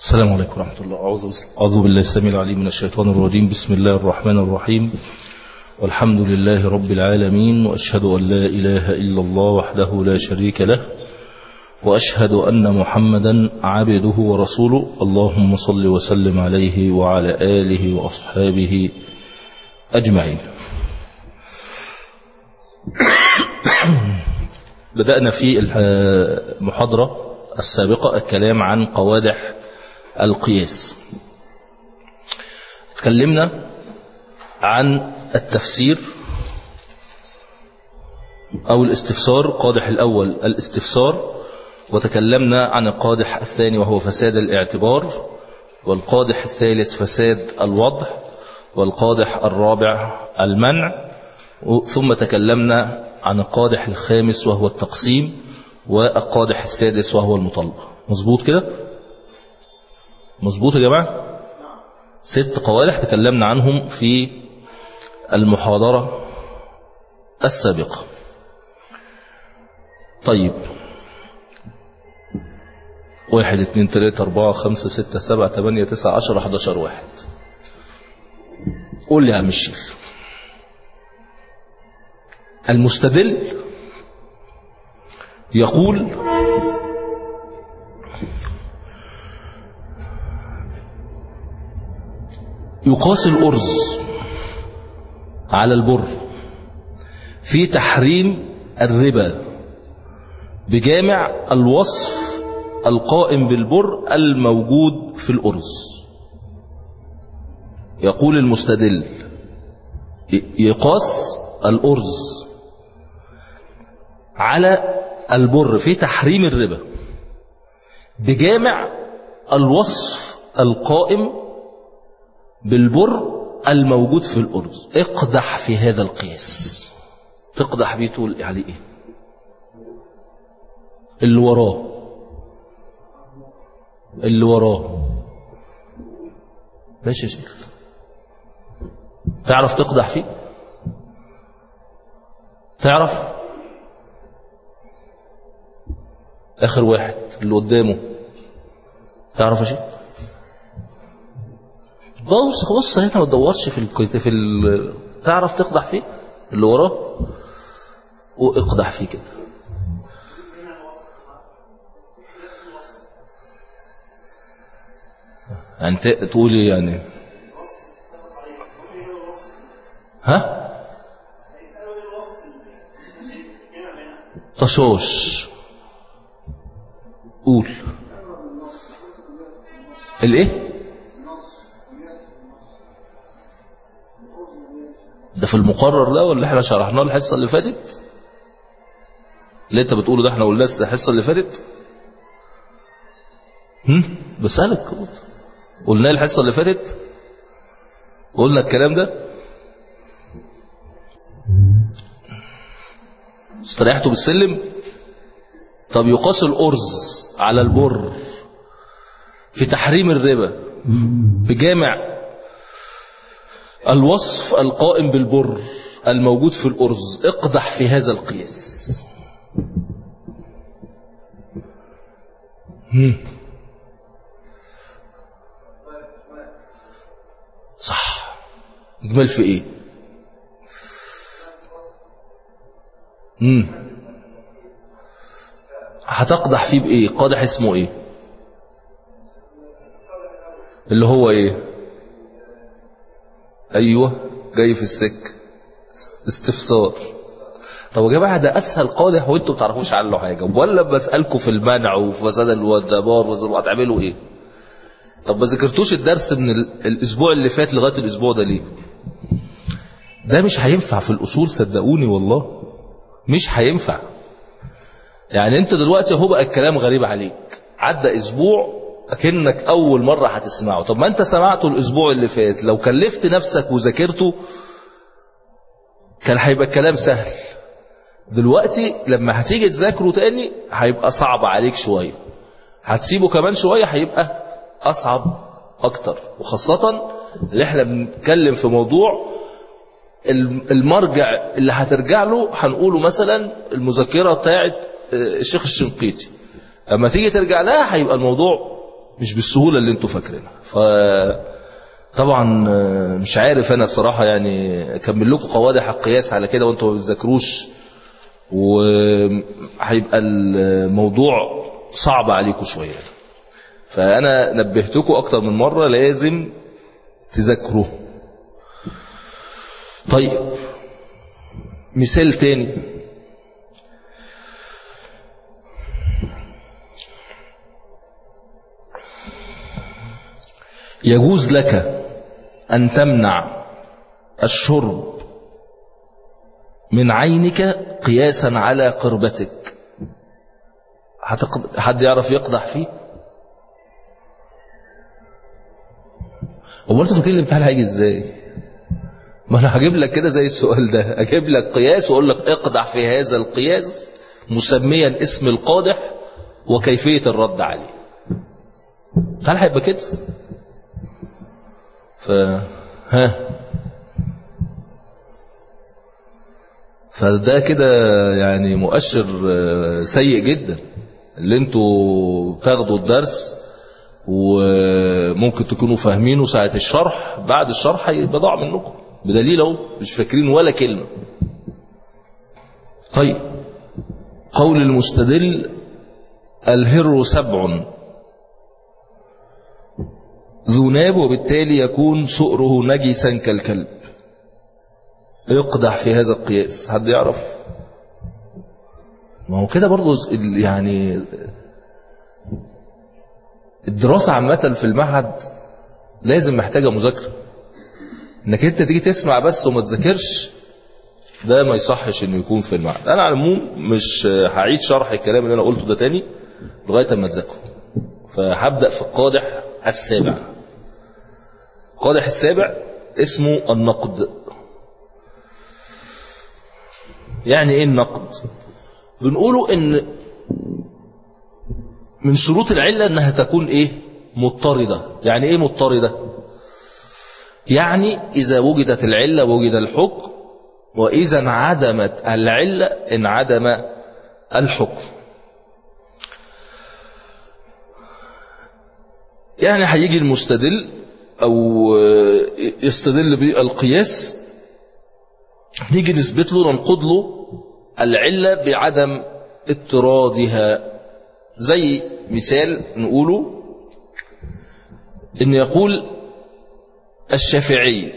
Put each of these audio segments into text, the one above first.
السلام عليكم ورحمة الله أعوذ أعوذ بالله السميع العليم من الشيطان الرجيم بسم الله الرحمن الرحيم والحمد لله رب العالمين وأشهد أن لا إله إلا الله وحده لا شريك له وأشهد أن محمدا عبده ورسوله اللهم صل وسلم عليه وعلى آله وأصحابه أجمعين بدأنا في المحاضرة السابقة الكلام عن قوادح القياس تكلمنا عن التفسير أو الاستفسار قادح الأول الاستفسار وتكلمنا عن القادح الثاني وهو فساد الاعتبار والقادح الثالث فساد الوضع والقادح الرابع المنع ثم تكلمنا عن القادح الخامس وهو التقسيم والقادح السادس وهو المطالبة مظبوط كده مظبوط يا جماعة ست قوادح تكلمنا عنهم في المحاضرة السابقة طيب واحد اثنين ثلاثة أربعة خمسة ستة سبعة ثمانية تسعة عشر حداشر واحد قول لي يا عم الشيخ المستدل يقول يقاس الأرز على البر في تحريم الربا بجامع الوصف القائم بالبر الموجود في الأرز يقول المستدل يقاس الأرز على البر في تحريم الربا بجامع الوصف القائم بالبر الموجود في الأرز اقدح في هذا القياس تقدح بيه تقول عليه ايه اللي وراه اللي وراه ماشي يا شيخ تعرف تقدح فيه تعرف اخر واحد اللي قدامه تعرف يا شيخ بص بص هنا ما تدورش في ال... في ال... تعرف تقدح فيه اللي وراه واقدح فيه كده يعني تقول ايه يعني ها طشاش قول الايه ده في المقرر ده ولا احنا شرحناه الحصه اللي فاتت اللي انت بتقوله ده احنا قلنا الحصه اللي فاتت هم بسالك قلنا الحصه اللي فاتت قلنا الكلام ده استريحتوا بالسلم طب يقاس الأرز على البر في تحريم الربا بجامع الوصف القائم بالبر الموجود في الأرز اقدح في هذا القياس صح اجمال في ايه امم هتقدح فيه بايه قادح اسمه ايه اللي هو ايه ايوه جاي في السك استفسار طب يا جماعه ده اسهل قادح وانتوا ما بتعرفوش عنه حاجه ولا بسالكم في المنع وفي فساد الودبار وهتعملوا ايه طب ما ذكرتوش الدرس من الاسبوع اللي فات لغايه الاسبوع ده ليه ده مش هينفع في الاصول صدقوني والله مش هينفع يعني انت دلوقتي اهو بقى الكلام غريب عليك عدى اسبوع اكنك اول مرة هتسمعه طب ما انت سمعته الاسبوع اللي فات لو كلفت نفسك وذاكرته كان هيبقى الكلام سهل دلوقتي لما هتيجي تذاكره تاني هيبقى صعب عليك شوية هتسيبه كمان شوية هيبقى اصعب اكتر وخاصة اللي احنا بنتكلم في موضوع المرجع اللي هترجع له هنقوله مثلا المذكرة بتاعت الشيخ الشنقيطي اما تيجي ترجع لها هيبقى الموضوع مش بالسهولة اللي انتوا فاكرينها ف طبعا مش عارف انا بصراحة يعني اكمل لكم قوادح القياس على كده وانتوا ما بتذاكروش وهيبقى الموضوع صعب عليكم شوية فانا نبهتكم اكتر من مرة لازم تذاكروه طيب مثال تاني يجوز لك أن تمنع الشرب من عينك قياسا على قربتك هتقد... حد يعرف يقدح فيه هو انتوا فاكرين الامتحان هيجي ازاي ما انا هجيب لك كده زي السؤال ده اجيب لك قياس واقول لك اقدح في هذا القياس مسميا اسم القادح وكيفية الرد عليه هل هيبقى كده ف ها فده كده يعني مؤشر سيء جدا اللي انتوا تاخدوا الدرس وممكن تكونوا فاهمينه ساعة الشرح بعد الشرح هيبقى ضاع منكم بدليل اهو مش فاكرين ولا كلمة طيب قول المستدل الهر سبع ذو ناب وبالتالي يكون سؤره نجسا كالكلب يقدح في هذا القياس حد يعرف ما هو كده برضو يعني الدراسة عامة في المعهد لازم محتاجة مذاكرة انك انت تيجي تسمع بس وما تذاكرش ده ما يصحش انه يكون في المعهد انا على العموم مش هعيد شرح الكلام اللي انا قلته ده تاني لغايه اما تذاكره فهبدا في القادح السابع القادح السابع اسمه النقد يعني ايه النقد بنقوله ان من شروط العلة انها تكون ايه مضطردة يعني ايه مضطردة يعني اذا وجدت العلة وجد الحكم واذا انعدمت العلة انعدم الحكم يعني هيجي المستدل او يستدل بالقياس نيجي نثبت له ننقض له العلة بعدم اضطرادها زي مثال نقوله ان يقول الشافعي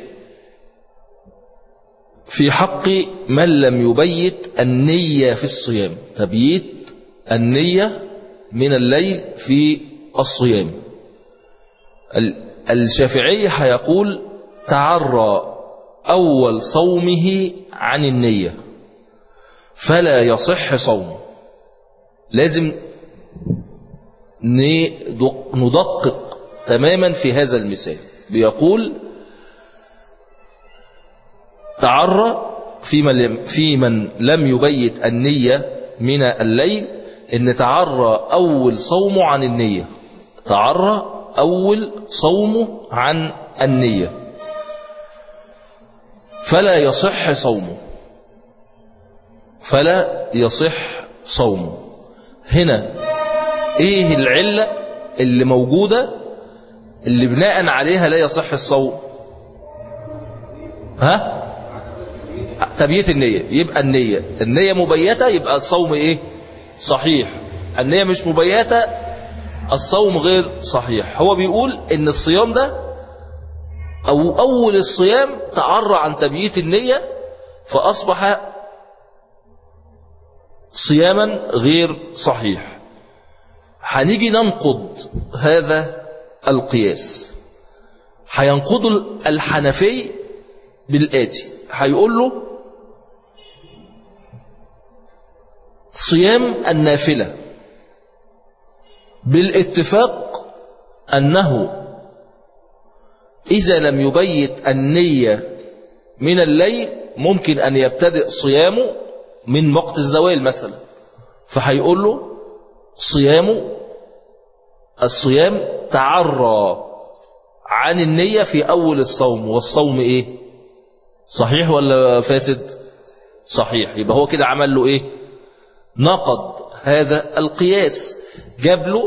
في حق من لم يبيت النية في الصيام تبييت النية من الليل في الصيام الشافعي هيقول تعرى أول صومه عن النية فلا يصح صومه لازم ندقق تماما في هذا المثال بيقول تعرى في من, في من لم يبيت النية من الليل ان تعرى أول صومه عن النية تعرى أول صومه عن النية فلا يصح صومه فلا يصح صومه هنا ايه العلة اللي موجودة اللي بناء عليها لا يصح الصوم ها تبييت النية يبقى النية النية مبيتة يبقى الصوم ايه صحيح النية مش مبيتة الصوم غير صحيح هو بيقول ان الصيام ده او اول الصيام تعرى عن تبييت النية فاصبح صياما غير صحيح هنيجي ننقض هذا القياس هينقض الحنفي بالآتي هيقول له صيام النافلة بالاتفاق أنه إذا لم يبيت النية من الليل ممكن أن يبتدئ صيامه من وقت الزوال مثلا فهيقول له صيامه الصيام تعرى عن النية في أول الصوم والصوم إيه صحيح ولا فاسد صحيح يبقى هو كده عمل له إيه نقض هذا القياس جاب له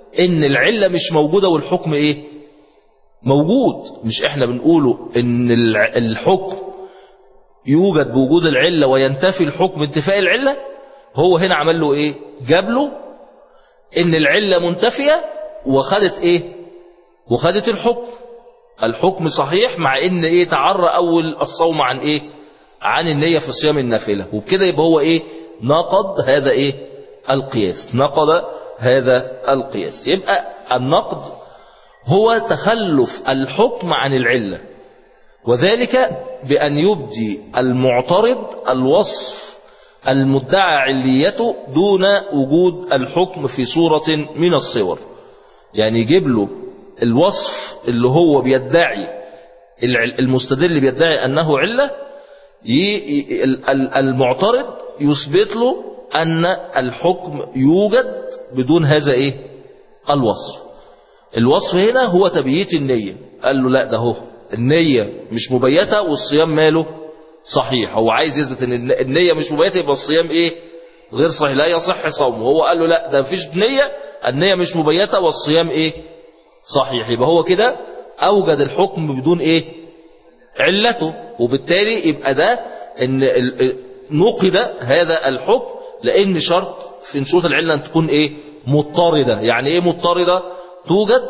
ان العلة مش موجودة والحكم ايه موجود مش احنا بنقوله ان الع- الحكم يوجد بوجود العلة وينتفي الحكم انتفاء العلة هو هنا عمل له ايه جاب له ان العلة منتفية وخدت ايه وخدت الحكم الحكم صحيح مع ان ايه تعرى اول الصوم عن ايه عن النية في صيام النافلة وبكده يبقى هو ايه نقض هذا ايه القياس نقض هذا القياس يبقى النقض هو تخلف الحكم عن العلة وذلك بأن يبدي المعترض الوصف المدعى عليته دون وجود الحكم في صورة من الصور يعني يجيب له الوصف اللي هو بيدعي الع- المستدل بيدعي أنه علة ي- ي- ال- ال- المعترض يثبت له أن الحكم يوجد بدون هذا إيه الوصف الوصف هنا هو تبييت النية قال له لا ده هو النية مش مبيتة والصيام ماله صحيح هو عايز يثبت ان الن- النية مش مبيتة يبقى الصيام ايه غير صحيح لا يصح صومه هو قال له لا ده مفيش نية النية مش مبيتة والصيام ايه صحيح يبقى هو كده اوجد الحكم بدون ايه علته وبالتالي يبقى ده ان ال- ال- نقد هذا الحكم لان شرط في شروط العله ان تكون ايه مضطرده يعني ايه مضطرده توجد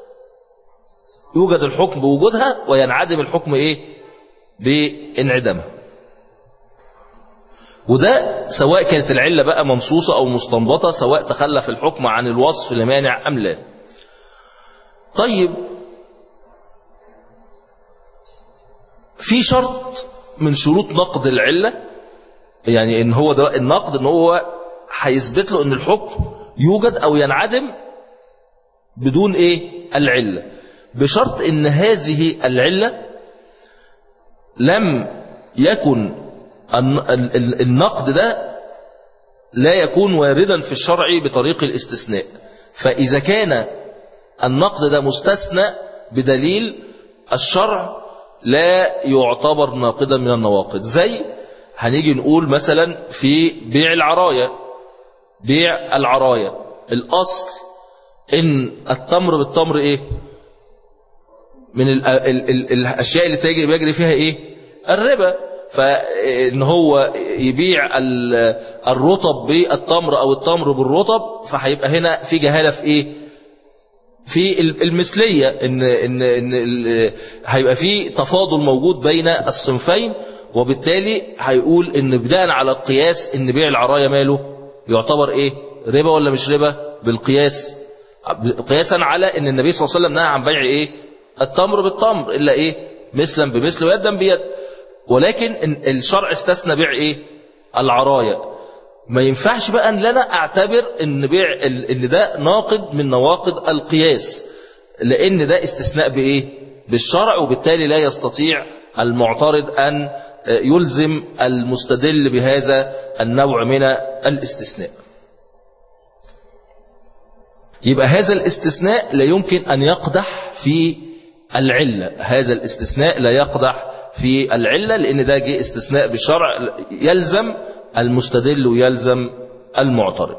يوجد الحكم بوجودها وينعدم الحكم ايه بانعدامها وده سواء كانت العله بقى منصوصه او مستنبطه سواء تخلف الحكم عن الوصف لمانع ام لا طيب في شرط من شروط نقد العلة يعني ان هو ده النقد ان هو هيثبت له ان الحكم يوجد او ينعدم بدون ايه العلة بشرط ان هذه العلة لم يكن الن- ال- ال- النقد ده لا يكون واردا في الشرع بطريق الاستثناء فإذا كان النقد ده مستثنى بدليل الشرع لا يعتبر ناقدا من النواقد زي هنيجي نقول مثلا في بيع العراية بيع العراية الأصل إن التمر بالتمر إيه من ال ال ال الأشياء اللي تجري بيجري فيها إيه الربا فإن هو يبيع ال- الرطب بالتمر أو التمر بالرطب فهيبقى هنا في جهالة في إيه في المثلية إن, إن, إن ال- هيبقى في تفاضل موجود بين الصنفين وبالتالي هيقول إن بناء على القياس إن بيع العراية ماله يعتبر إيه ربا ولا مش ربا بالقياس قياسا على إن النبي صلى الله عليه وسلم نهى عن بيع إيه التمر بالتمر إلا إيه مثلا بمثل ويدا بيد ولكن إن الشرع استثنى بيع إيه العراية ما ينفعش بقى ان انا اعتبر ان بيع ال- ان ده ناقض من نواقض القياس لان ده استثناء بايه بالشرع وبالتالي لا يستطيع المعترض ان يلزم المستدل بهذا النوع من الاستثناء يبقى هذا الاستثناء لا يمكن ان يقدح في العله هذا الاستثناء لا يقدح في العله لان ده جه استثناء بالشرع يلزم المستدل ويلزم المعترض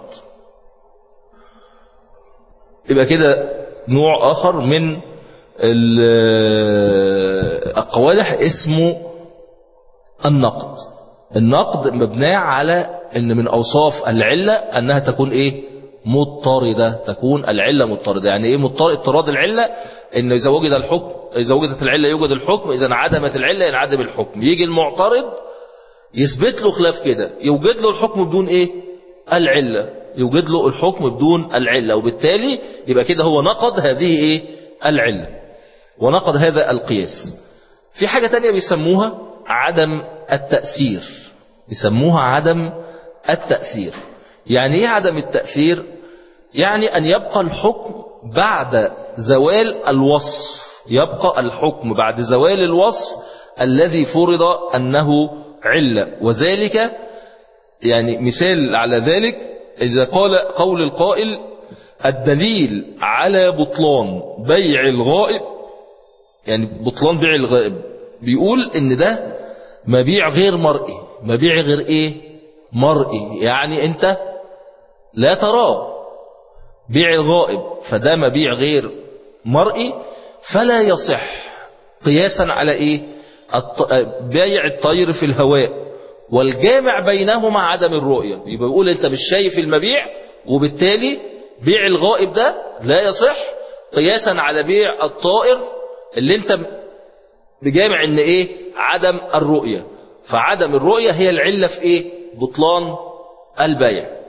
يبقى كده نوع آخر من ال- القوادح اسمه النقد النقد مبناه على ان من اوصاف العله انها تكون ايه مضطرده تكون العله مضطرده يعني ايه مضطرد اضطراد العله ان اذا وجد الحكم اذا وجدت العله يوجد الحكم اذا انعدمت العله ينعدم الحكم يجي المعترض يثبت له خلاف كده يوجد له الحكم بدون ايه العلة يوجد له الحكم بدون العلة وبالتالي يبقى كده هو نقض هذه ايه العلة ونقض هذا القياس في حاجة تانية بيسموها عدم التأثير يسموها عدم التأثير يعني ايه عدم التأثير يعني أن يبقى الحكم بعد زوال الوصف يبقى الحكم بعد زوال الوصف الذي فرض أنه علة وذلك يعني مثال على ذلك إذا قال قول القائل الدليل على بطلان بيع الغائب يعني بطلان بيع الغائب بيقول ان ده مبيع غير مرئي مبيع غير ايه مرئي يعني انت لا تراه بيع الغائب فده مبيع غير مرئي فلا يصح قياسا على ايه الط... بيع الطير في الهواء والجامع بينهما عدم الرؤية يبقى بيقول انت مش شايف المبيع وبالتالي بيع الغائب ده لا يصح قياسا على بيع الطائر اللي انت بجامع ان ايه عدم الرؤية فعدم الرؤية هي العلة في ايه بطلان البيع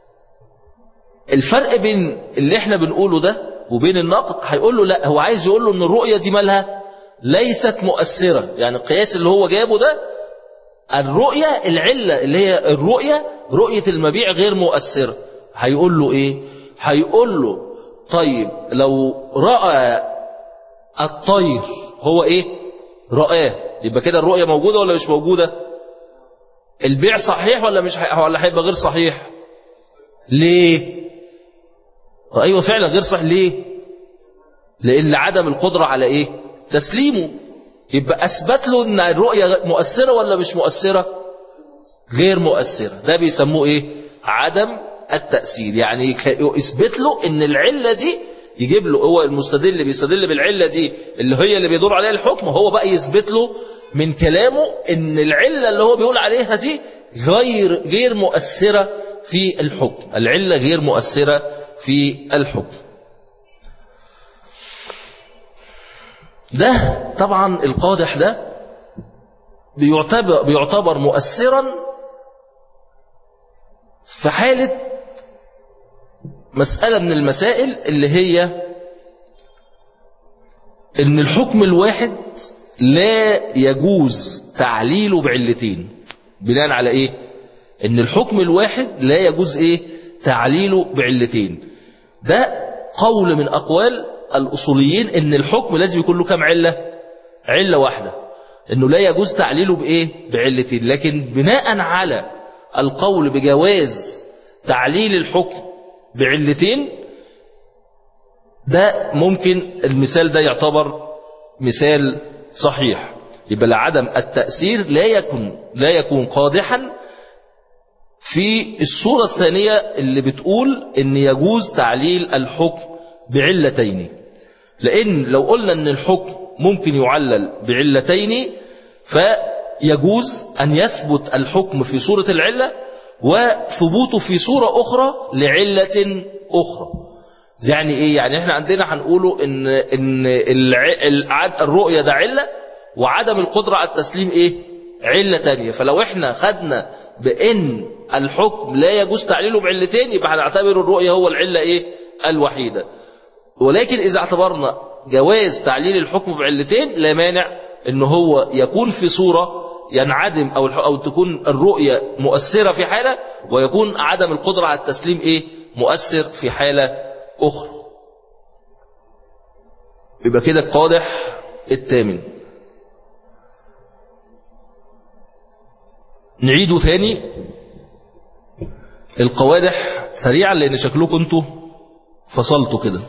الفرق بين اللي احنا بنقوله ده وبين النقد هيقول له لا هو عايز يقول له ان الرؤية دي مالها ليست مؤثرة يعني القياس اللي هو جابه ده الرؤية العلة اللي هي الرؤية رؤية المبيع غير مؤثرة هيقول له ايه هيقول له طيب لو رأى الطير هو ايه رآه يبقى كده الرؤية موجودة ولا مش موجودة البيع صحيح ولا مش ح... ولا هيبقى غير صحيح ليه ايوه فعلا غير صحيح ليه لان عدم القدرة على ايه تسليمه يبقى اثبت له ان الرؤية مؤثرة ولا مش مؤثرة غير مؤثرة ده بيسموه ايه عدم التأثير يعني يثبت له ان العلة دي يجيب له هو المستدل بيستدل بالعلة دي اللي هي اللي بيدور عليها الحكم هو بقى يثبت له من كلامه ان العلة اللي هو بيقول عليها دي غير غير مؤثرة في الحكم العلة غير مؤثرة في الحكم ده طبعا القادح ده بيعتبر, بيعتبر مؤثرا في حالة مسألة من المسائل اللي هي ان الحكم الواحد لا يجوز تعليله بعلتين بناء على ايه ان الحكم الواحد لا يجوز ايه تعليله بعلتين ده قول من اقوال الاصوليين ان الحكم لازم يكون له كام علة علة واحدة انه لا يجوز تعليله بايه بعلتين لكن بناء على القول بجواز تعليل الحكم بعلتين ده ممكن المثال ده يعتبر مثال صحيح يبقى لعدم التأثير لا يكون لا يكون قادحا في الصورة الثانية اللي بتقول ان يجوز تعليل الحكم بعلتين لان لو قلنا ان الحكم ممكن يعلل بعلتين فيجوز ان يثبت الحكم في صورة العلة وثبوته في صورة أخرى لعلة أخرى يعني إيه؟ يعني إحنا عندنا هنقوله إن, إن الع... الرؤية ده علة وعدم القدرة على التسليم إيه؟ علة تانية فلو إحنا خدنا بإن الحكم لا يجوز تعليله بعلتين يبقى هنعتبر الرؤية هو العلة إيه؟ الوحيدة ولكن إذا اعتبرنا جواز تعليل الحكم بعلتين لا مانع إن هو يكون في صورة ينعدم أو أو تكون الرؤية مؤثرة في حالة ويكون عدم القدرة على التسليم إيه مؤثر في حالة أخرى يبقى كده القادح الثامن نعيده ثاني القوادح سريعا لأن شكلكم انتوا فصلتوا كده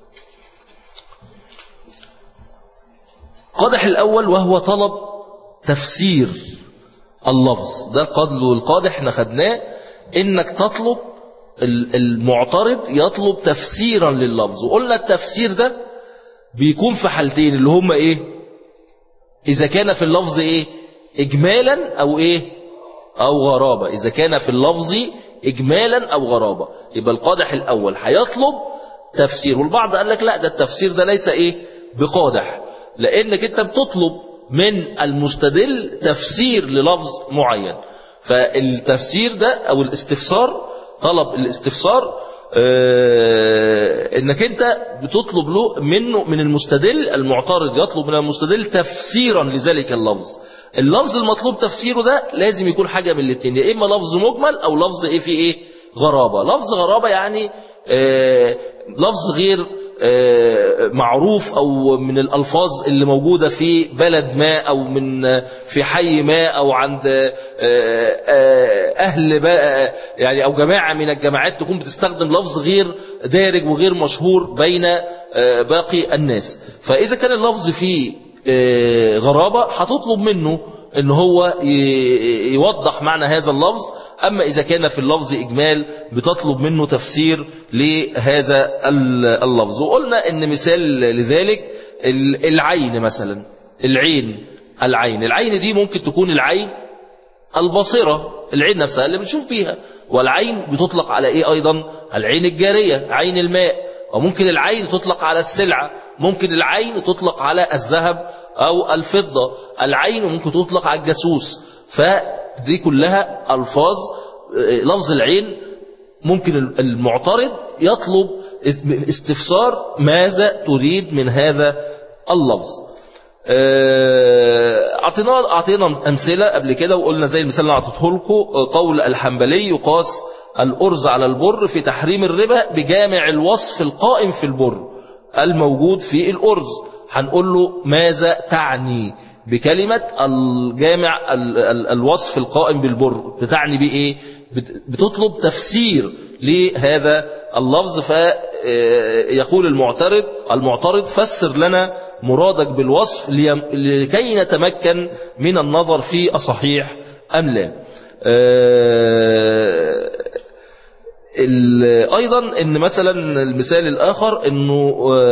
القادح الأول وهو طلب تفسير اللفظ ده القدل والقادح احنا خدناه انك تطلب المعترض يطلب تفسيرا لللفظ وقلنا التفسير ده بيكون في حالتين اللي هما ايه اذا كان في اللفظ ايه اجمالا او ايه او غرابة اذا كان في اللفظ اجمالا او غرابة يبقى القادح الاول هيطلب تفسير والبعض قال لك لا ده التفسير ده ليس ايه بقادح لانك انت بتطلب من المستدل تفسير للفظ معين فالتفسير ده او الاستفسار طلب الاستفسار اه انك انت بتطلب له منه من المستدل المعترض يطلب من المستدل تفسيرا لذلك اللفظ اللفظ المطلوب تفسيره ده لازم يكون حاجة من الاثنين يا اما لفظ مجمل او لفظ ايه في ايه غرابة لفظ غرابة يعني اه لفظ غير معروف أو من الألفاظ اللي موجودة في بلد ما أو من في حي ما أو عند أهل يعني أو جماعة من الجماعات تكون بتستخدم لفظ غير دارج وغير مشهور بين باقي الناس فإذا كان اللفظ فيه غرابة هتطلب منه ان هو يوضح معنى هذا اللفظ أما إذا كان في اللفظ إجمال بتطلب منه تفسير لهذا اللفظ وقلنا أن مثال لذلك العين مثلا العين العين العين دي ممكن تكون العين البصرة العين نفسها اللي بنشوف بيها والعين بتطلق على ايه ايضا العين الجارية عين الماء وممكن العين تطلق على السلعة ممكن العين تطلق على الذهب او الفضة العين ممكن تطلق على الجاسوس فدي كلها الفاظ لفظ العين ممكن المعترض يطلب استفسار ماذا تريد من هذا اللفظ اعطينا اعطينا امثله قبل كده وقلنا زي المثال اللي اعطيته لكم قول الحنبلي يقاس الارز على البر في تحريم الربا بجامع الوصف القائم في البر الموجود في الارز هنقول له ماذا تعني بكلمه الجامع الوصف القائم بالبر بتعني بايه بتطلب تفسير لهذا اللفظ فيقول المعترض المعترض فسر لنا مرادك بالوصف لكي نتمكن من النظر في أصحيح أم لا أيضا أن مثلا المثال الآخر أنه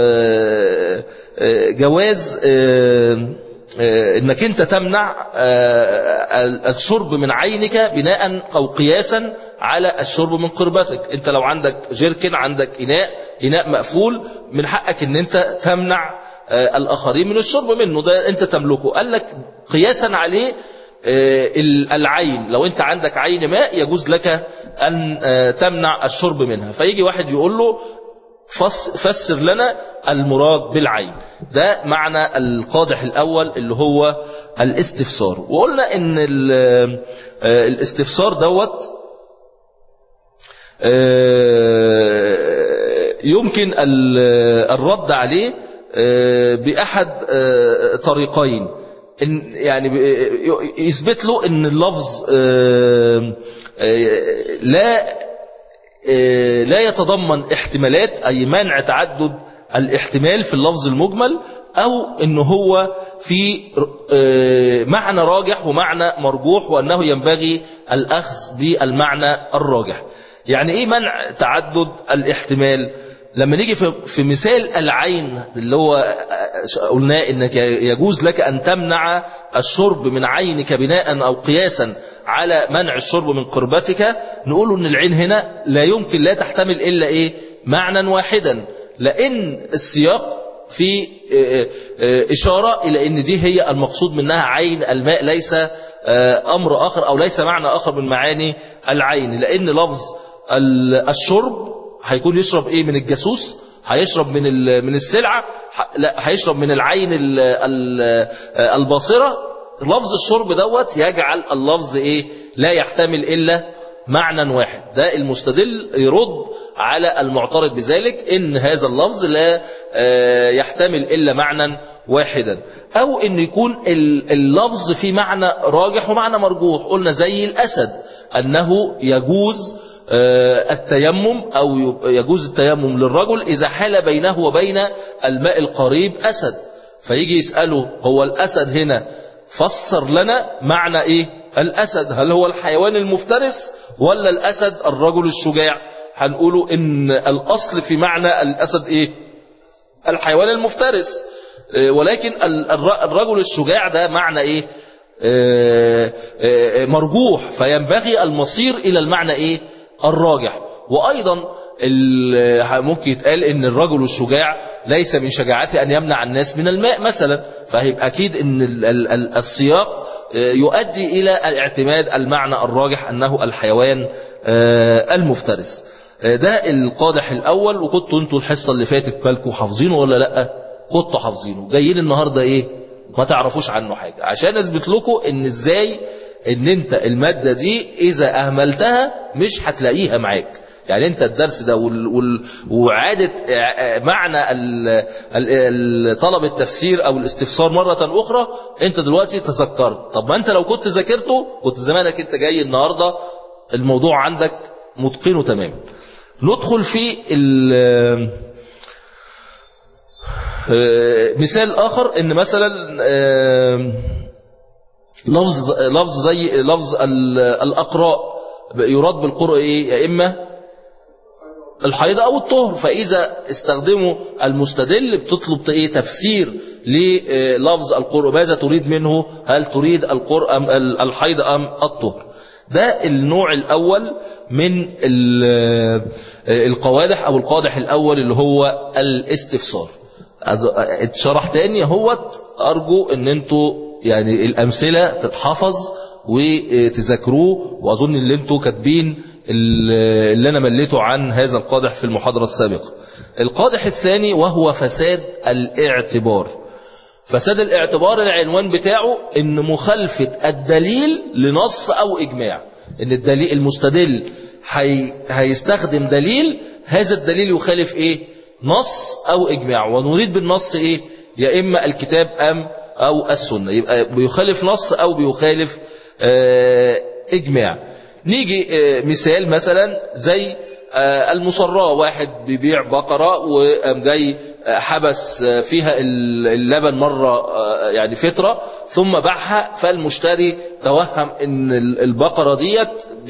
جواز أنك أنت تمنع الشرب من عينك بناء أو قياسا على الشرب من قربتك انت لو عندك جيركن عندك إناء إناء مقفول من حقك أن أنت تمنع الآخرين من الشرب منه ده أنت تملكه قال لك قياسا عليه العين لو أنت عندك عين ماء يجوز لك أن تمنع الشرب منها فيجي واحد يقول له فسر لنا المراد بالعين ده معنى القادح الأول اللي هو الاستفسار وقلنا ان الاستفسار دوت يمكن الرد عليه بأحد طريقين إن يعني يثبت له ان اللفظ لا لا يتضمن احتمالات أي منع تعدد الاحتمال في اللفظ المجمل أو أنه هو في معنى راجح ومعنى مرجوح وأنه ينبغي الأخذ بالمعنى الراجح يعني إيه منع تعدد الاحتمال لما نيجي في مثال العين اللي هو قلناه انك يجوز لك ان تمنع الشرب من عينك بناء او قياسا على منع الشرب من قربتك نقول ان العين هنا لا يمكن لا تحتمل الا ايه معنى واحدا لان السياق في اشاره الى ان دي هي المقصود منها عين الماء ليس امر اخر او ليس معنى اخر من معاني العين لان لفظ الشرب هيكون يشرب ايه من الجاسوس هيشرب من من السلعه لا هيشرب من العين الباصره لفظ الشرب دوت يجعل اللفظ ايه لا يحتمل الا معنى واحد ده المستدل يرد على المعترض بذلك ان هذا اللفظ لا يحتمل الا معنى واحدا او ان يكون اللفظ في معنى راجح ومعنى مرجوح قلنا زي الاسد انه يجوز التيمم أو يجوز التيمم للرجل إذا حال بينه وبين الماء القريب أسد فيجي يسأله هو الأسد هنا فسر لنا معنى إيه الأسد هل هو الحيوان المفترس ولا الأسد الرجل الشجاع هنقوله إن الأصل في معنى الأسد إيه الحيوان المفترس ولكن الرجل الشجاع ده معنى إيه مرجوح فينبغي المصير إلى المعنى إيه الراجح وأيضا ممكن يتقال ان الرجل الشجاع ليس من شجاعته أن يمنع الناس من الماء مثلا فهيبقى أكيد أن السياق يؤدي إلى الاعتماد المعنى الراجح أنه الحيوان المفترس ده القادح الأول وكنتوا انتوا الحصة اللي فاتت بالكم حافظينه ولا لأ كنتوا حافظينه جايين النهاردة إيه ما تعرفوش عنه حاجة عشان أثبت لكم ان ازاي ان انت المادة دي اذا اهملتها مش هتلاقيها معاك يعني انت الدرس ده وال... وال... وعادة معنى ال... ال... طلب التفسير او الاستفسار مرة اخرى انت دلوقتي تذكرت طب ما انت لو كنت ذاكرته كنت زمانك انت جاي النهاردة الموضوع عندك متقنه تماما ندخل في ال... مثال اخر ان مثلا لفظ لفظ زي لفظ الاقراء يراد بالقرء إيه يا إما الحيض أو الطهر فإذا استخدموا المستدل بتطلب إيه تفسير للفظ القرء ماذا تريد منه هل تريد القرء أم الحيض أم الطهر ده النوع الأول من القوادح أو القادح الأول اللي هو الاستفسار اتشرح تاني اهوت أرجو أن انتوا يعني الأمثلة تتحفظ وتذاكروه وأظن اللي انتوا كاتبين اللي أنا مليته عن هذا القادح في المحاضرة السابقة القادح الثاني وهو فساد الاعتبار فساد الاعتبار العنوان بتاعه ان مخالفة الدليل لنص او اجماع ان الدليل المستدل حي هيستخدم دليل هذا الدليل يخالف ايه نص او اجماع ونريد بالنص ايه يا اما الكتاب ام او السنة يبقى بيخالف نص او بيخالف آه اجماع نيجي آه مثال مثلا زي آه المصراء واحد بيبيع بقرة وقام جاي حبس فيها اللبن مرة يعني فترة ثم باعها فالمشتري توهم ان البقرة ديت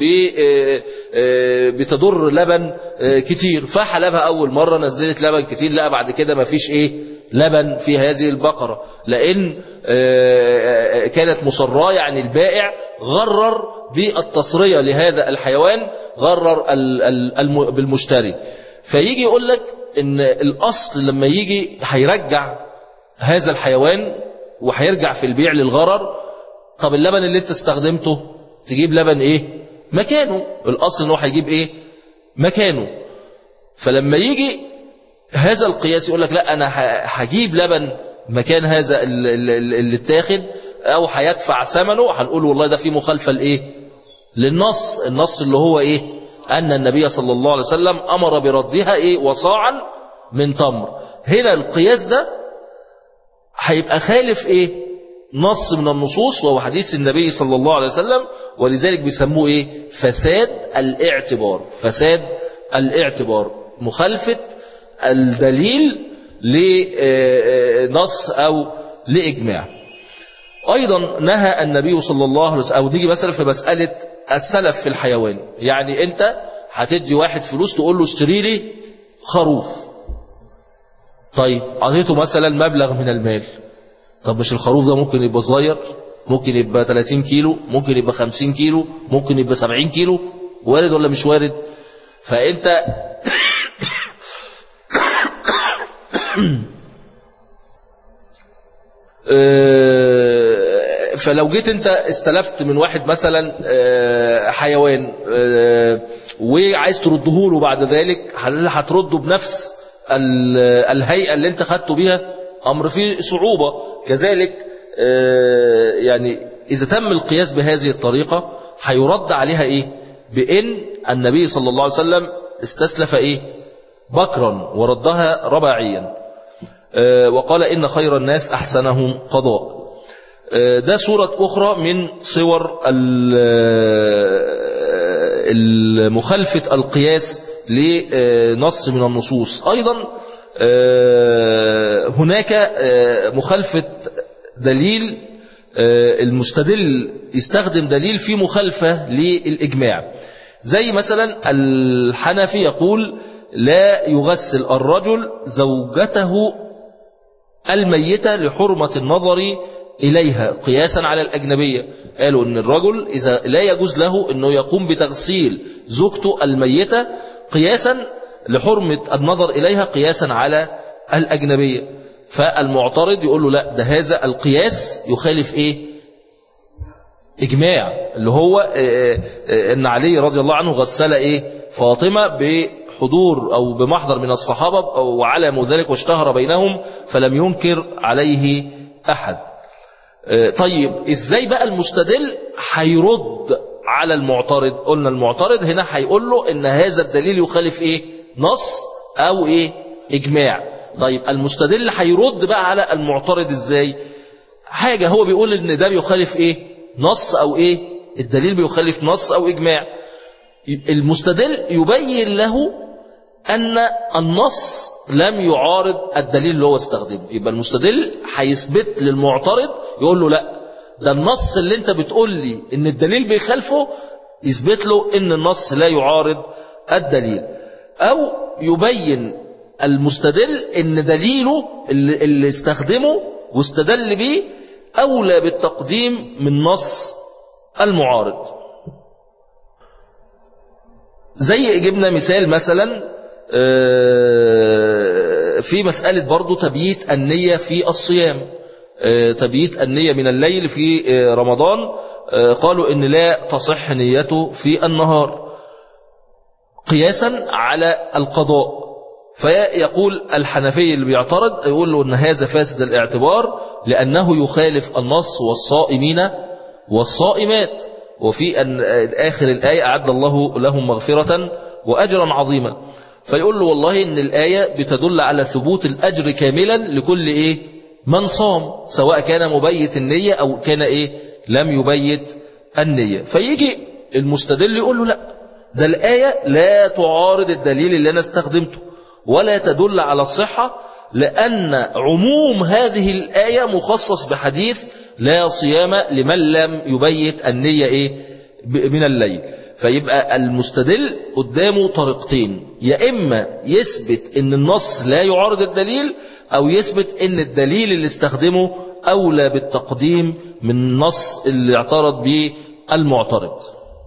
بتضر لبن كتير فحلبها اول مرة نزلت لبن كتير لا بعد كده ما فيش ايه لبن في هذه البقرة لان كانت مصراه يعني البائع غرر بالتصرية لهذا الحيوان غرر بالمشتري فيجي يقول لك ان الاصل لما يجي هيرجع هذا الحيوان وهيرجع في البيع للغرر طب اللبن اللي انت استخدمته تجيب لبن ايه مكانه الاصل انه هيجيب ايه مكانه فلما يجي هذا القياس يقول لك لا انا هجيب لبن مكان هذا اللي اتاخد او هيدفع ثمنه هنقول والله ده في مخالفه لايه للنص النص اللي هو ايه أن النبي صلى الله عليه وسلم أمر بردها إيه وصاعا من تمر هنا القياس ده هيبقى خالف إيه نص من النصوص وهو حديث النبي صلى الله عليه وسلم ولذلك بيسموه إيه فساد الاعتبار فساد الاعتبار مخالفة الدليل لنص أو لإجماع أيضا نهى النبي صلى الله عليه وسلم أو نيجي مثلا في مسألة السلف في الحيوان يعني أنت هتدي واحد فلوس تقول له اشتري لي خروف طيب أعطيته مثلا مبلغ من المال طب مش الخروف ده ممكن يبقى صغير ممكن يبقى 30 كيلو ممكن يبقى 50 كيلو ممكن يبقى 70 كيلو وارد ولا مش وارد فأنت فلو جيت انت استلفت من واحد مثلا حيوان وعايز ترده له بعد ذلك هل هترده بنفس الهيئة اللي انت خدته بيها امر فيه صعوبة كذلك يعني اذا تم القياس بهذه الطريقة هيرد عليها ايه بان النبي صلى الله عليه وسلم استسلف ايه بكرا وردها رباعيا وقال إن خير الناس أحسنهم قضاء ده صورة أخرى من صور المخالفة القياس لنص من النصوص أيضا هناك مخالفة دليل المستدل يستخدم دليل في مخالفة للإجماع زي مثلا الحنفي يقول لا يغسل الرجل زوجته الميتة لحرمة النظر إليها قياسا على الأجنبية قالوا أن الرجل إذا لا يجوز له أنه يقوم بتغسيل زوجته الميتة قياسا لحرمة النظر إليها قياسا على الأجنبية فالمعترض يقول له لا ده هذا القياس يخالف إيه إجماع اللي هو أن علي رضي الله عنه غسل إيه فاطمة بحضور أو بمحضر من الصحابة وعلموا ذلك واشتهر بينهم فلم ينكر عليه أحد طيب إزاي بقى المستدل هيرد على المعترض قلنا المعترض هنا هيقول له إن هذا الدليل يخالف إيه نص أو إيه إجماع طيب المستدل هيرد بقى على المعترض إزاي حاجة هو بيقول إن ده بيخالف إيه نص أو إيه الدليل بيخالف نص أو إجماع المستدل يبين له أن النص لم يعارض الدليل اللي هو استخدمه يبقى المستدل هيثبت للمعترض يقول له لا ده النص اللي انت بتقول لي ان الدليل بيخالفه يثبت له ان النص لا يعارض الدليل او يبين المستدل ان دليله اللي, اللي استخدمه واستدل به اولى بالتقديم من نص المعارض زي جبنا مثال مثلا في مسألة برضو تبييت النية في الصيام تبييت النية من الليل في رمضان قالوا إن لا تصح نيته في النهار قياسا على القضاء فيقول الحنفي اللي بيعترض يقول له أن هذا فاسد الاعتبار لأنه يخالف النص والصائمين والصائمات وفي أن آخر الآية أعد الله لهم مغفرة وأجرا عظيما فيقول له والله إن الآية بتدل على ثبوت الأجر كاملا لكل إيه من صام سواء كان مبيت النية أو كان إيه لم يبيت النية فيجي المستدل يقول له لا ده الآية لا تعارض الدليل اللي أنا استخدمته ولا تدل على الصحة لأن عموم هذه الآية مخصص بحديث لا صيام لمن لم يبيت النية إيه من الليل فيبقى المستدل قدامه طريقتين يا إما يثبت أن النص لا يعارض الدليل أو يثبت أن الدليل اللي استخدمه أولى بالتقديم من النص اللي اعترض به المعترض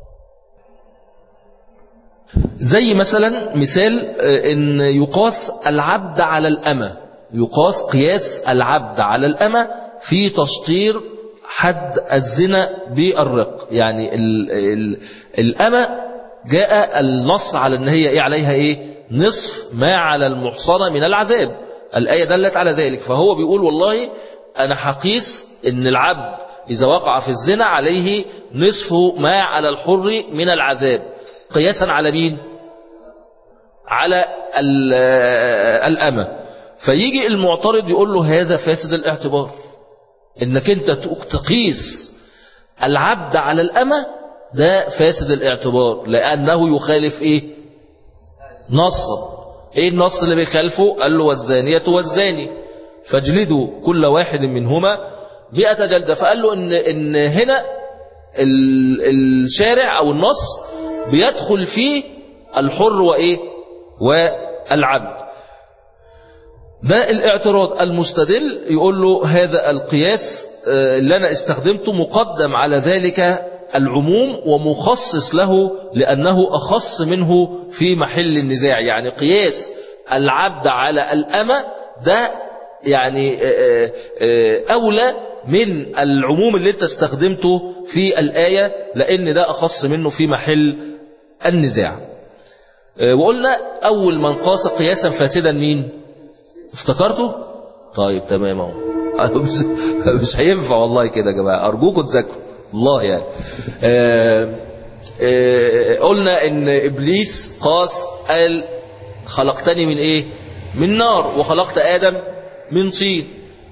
زي مثلا مثال ان يقاس العبد على الأمة يقاس قياس العبد على الأمة في تشطير حد الزنا بالرق يعني ال ال الأمة جاء النص على ان هي ايه عليها ايه نصف ما على المحصنة من العذاب الآية دلت على ذلك فهو بيقول والله أنا حقيس ان العبد إذا وقع في الزنا عليه نصف ما على الحر من العذاب قياسا على مين على الأمة فيجي المعترض يقول له هذا فاسد الاعتبار انك انت تقيس العبد على الأمة ده فاسد الاعتبار لأنه يخالف ايه نصا ايه النص اللي بيخالفه قال له والزانية والزاني فاجلدوا كل واحد منهما مئة جلدة فقال له ان, إن هنا الشارع او النص بيدخل فيه الحر وإيه والعبد ده الاعتراض المستدل يقول له هذا القياس اللي أنا استخدمته مقدم على ذلك العموم ومخصص له لأنه أخص منه في محل النزاع يعني قياس العبد على الأمة ده يعني أولى من العموم اللي انت استخدمته في الآية لأن ده أخص منه في محل النزاع وقلنا أول من قاس قياسا فاسدا مين افتكرته طيب تمام اهو مش هينفع والله كده يا جماعة أرجوكم تذاكروا الله يعني آآ آآ قلنا ان ابليس قاس قال خلقتني من ايه من نار وخلقت ادم من طين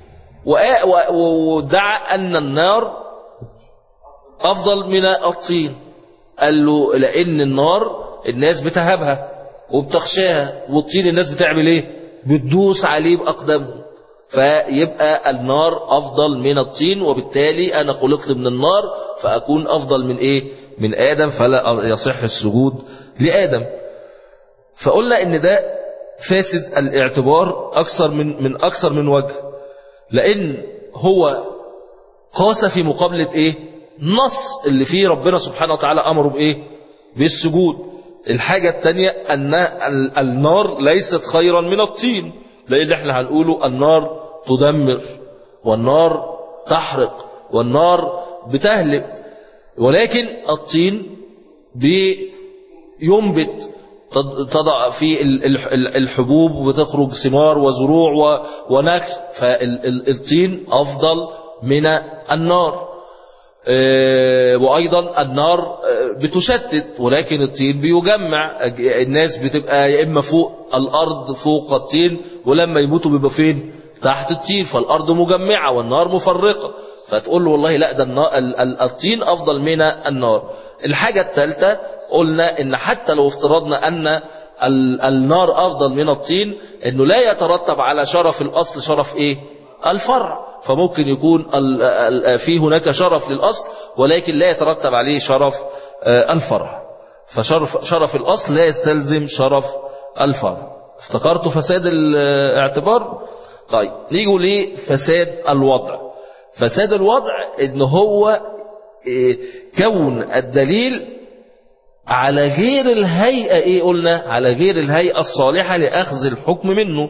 وادعى ان النار افضل من الطين قال له لان النار الناس بتهابها وبتخشاها والطين الناس بتعمل ايه بتدوس عليه باقدامهم فيبقى النار أفضل من الطين وبالتالي أنا خلقت من النار فأكون أفضل من إيه من آدم فلا يصح السجود لآدم فقلنا إن ده فاسد الاعتبار أكثر من من أكثر من وجه لأن هو قاس في مقابلة إيه نص اللي فيه ربنا سبحانه وتعالى أمره بإيه بالسجود الحاجة الثانية أن النار ليست خيرا من الطين لأن احنا هنقوله النار تدمر والنار تحرق والنار بتهلك ولكن الطين بينبت تضع في الحبوب وتخرج ثمار وزروع ونخل فالطين أفضل من النار وأيضا النار بتشتت ولكن الطين بيجمع الناس بتبقى يا إما فوق الأرض فوق الطين ولما يموتوا بيبقى فين تحت الطين فالأرض مجمعة والنار مفرقة فتقول له والله لا ده الطين أفضل من النار الحاجة الثالثة قلنا إن حتى لو افترضنا أن النار أفضل من الطين إنه لا يترتب على شرف الأصل شرف إيه الفرع فممكن يكون في هناك شرف للأصل ولكن لا يترتب عليه شرف آه، الفرع فشرف شرف الأصل لا يستلزم شرف الفرع افتكرت فساد الاعتبار طيب نيجوا لفساد الوضع فساد الوضع ان هو إيه، كون الدليل على غير الهيئة ايه قلنا على غير الهيئة الصالحة لأخذ الحكم منه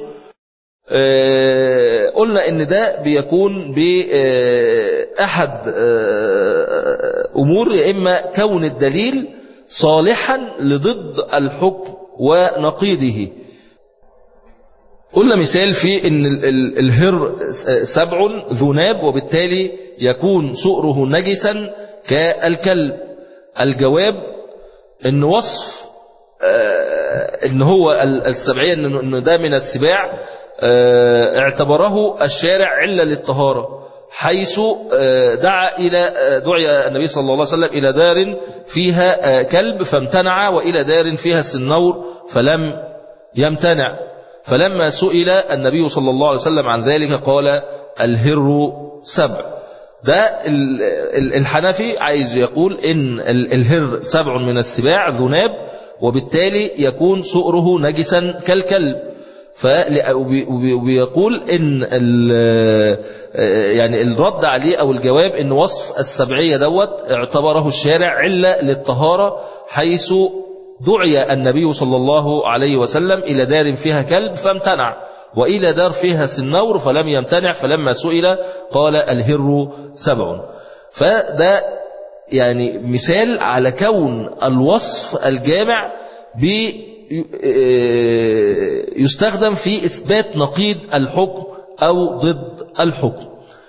آه، قلنا ان ده بيكون بأحد آه، أمور يا إما كون الدليل صالحا لضد الحكم ونقيضه قلنا مثال في ان الهر سبع ذو ناب وبالتالي يكون سؤره نجسا كالكلب الجواب ان وصف ان هو السبعية ان ده من السباع اعتبره الشارع علة للطهارة حيث دعا إلى دعي النبي صلى الله عليه وسلم إلى دار فيها كلب فامتنع وإلى دار فيها سنور فلم يمتنع فلما سئل النبي صلى الله عليه وسلم عن ذلك قال الهر سبع ده الحنفي عايز يقول إن الهر سبع من السباع ذناب وبالتالي يكون سؤره نجسا كالكلب وبيقول ان يعني الرد عليه او الجواب ان وصف السبعية دوت اعتبره الشارع علة للطهارة حيث دعي النبي صلى الله عليه وسلم إلى دار فيها كلب فامتنع وإلى دار فيها سنور فلم يمتنع فلما سئل قال الهر سبع فده يعني مثال على كون الوصف الجامع يستخدم في إثبات نقيض الحكم أو ضد الحكم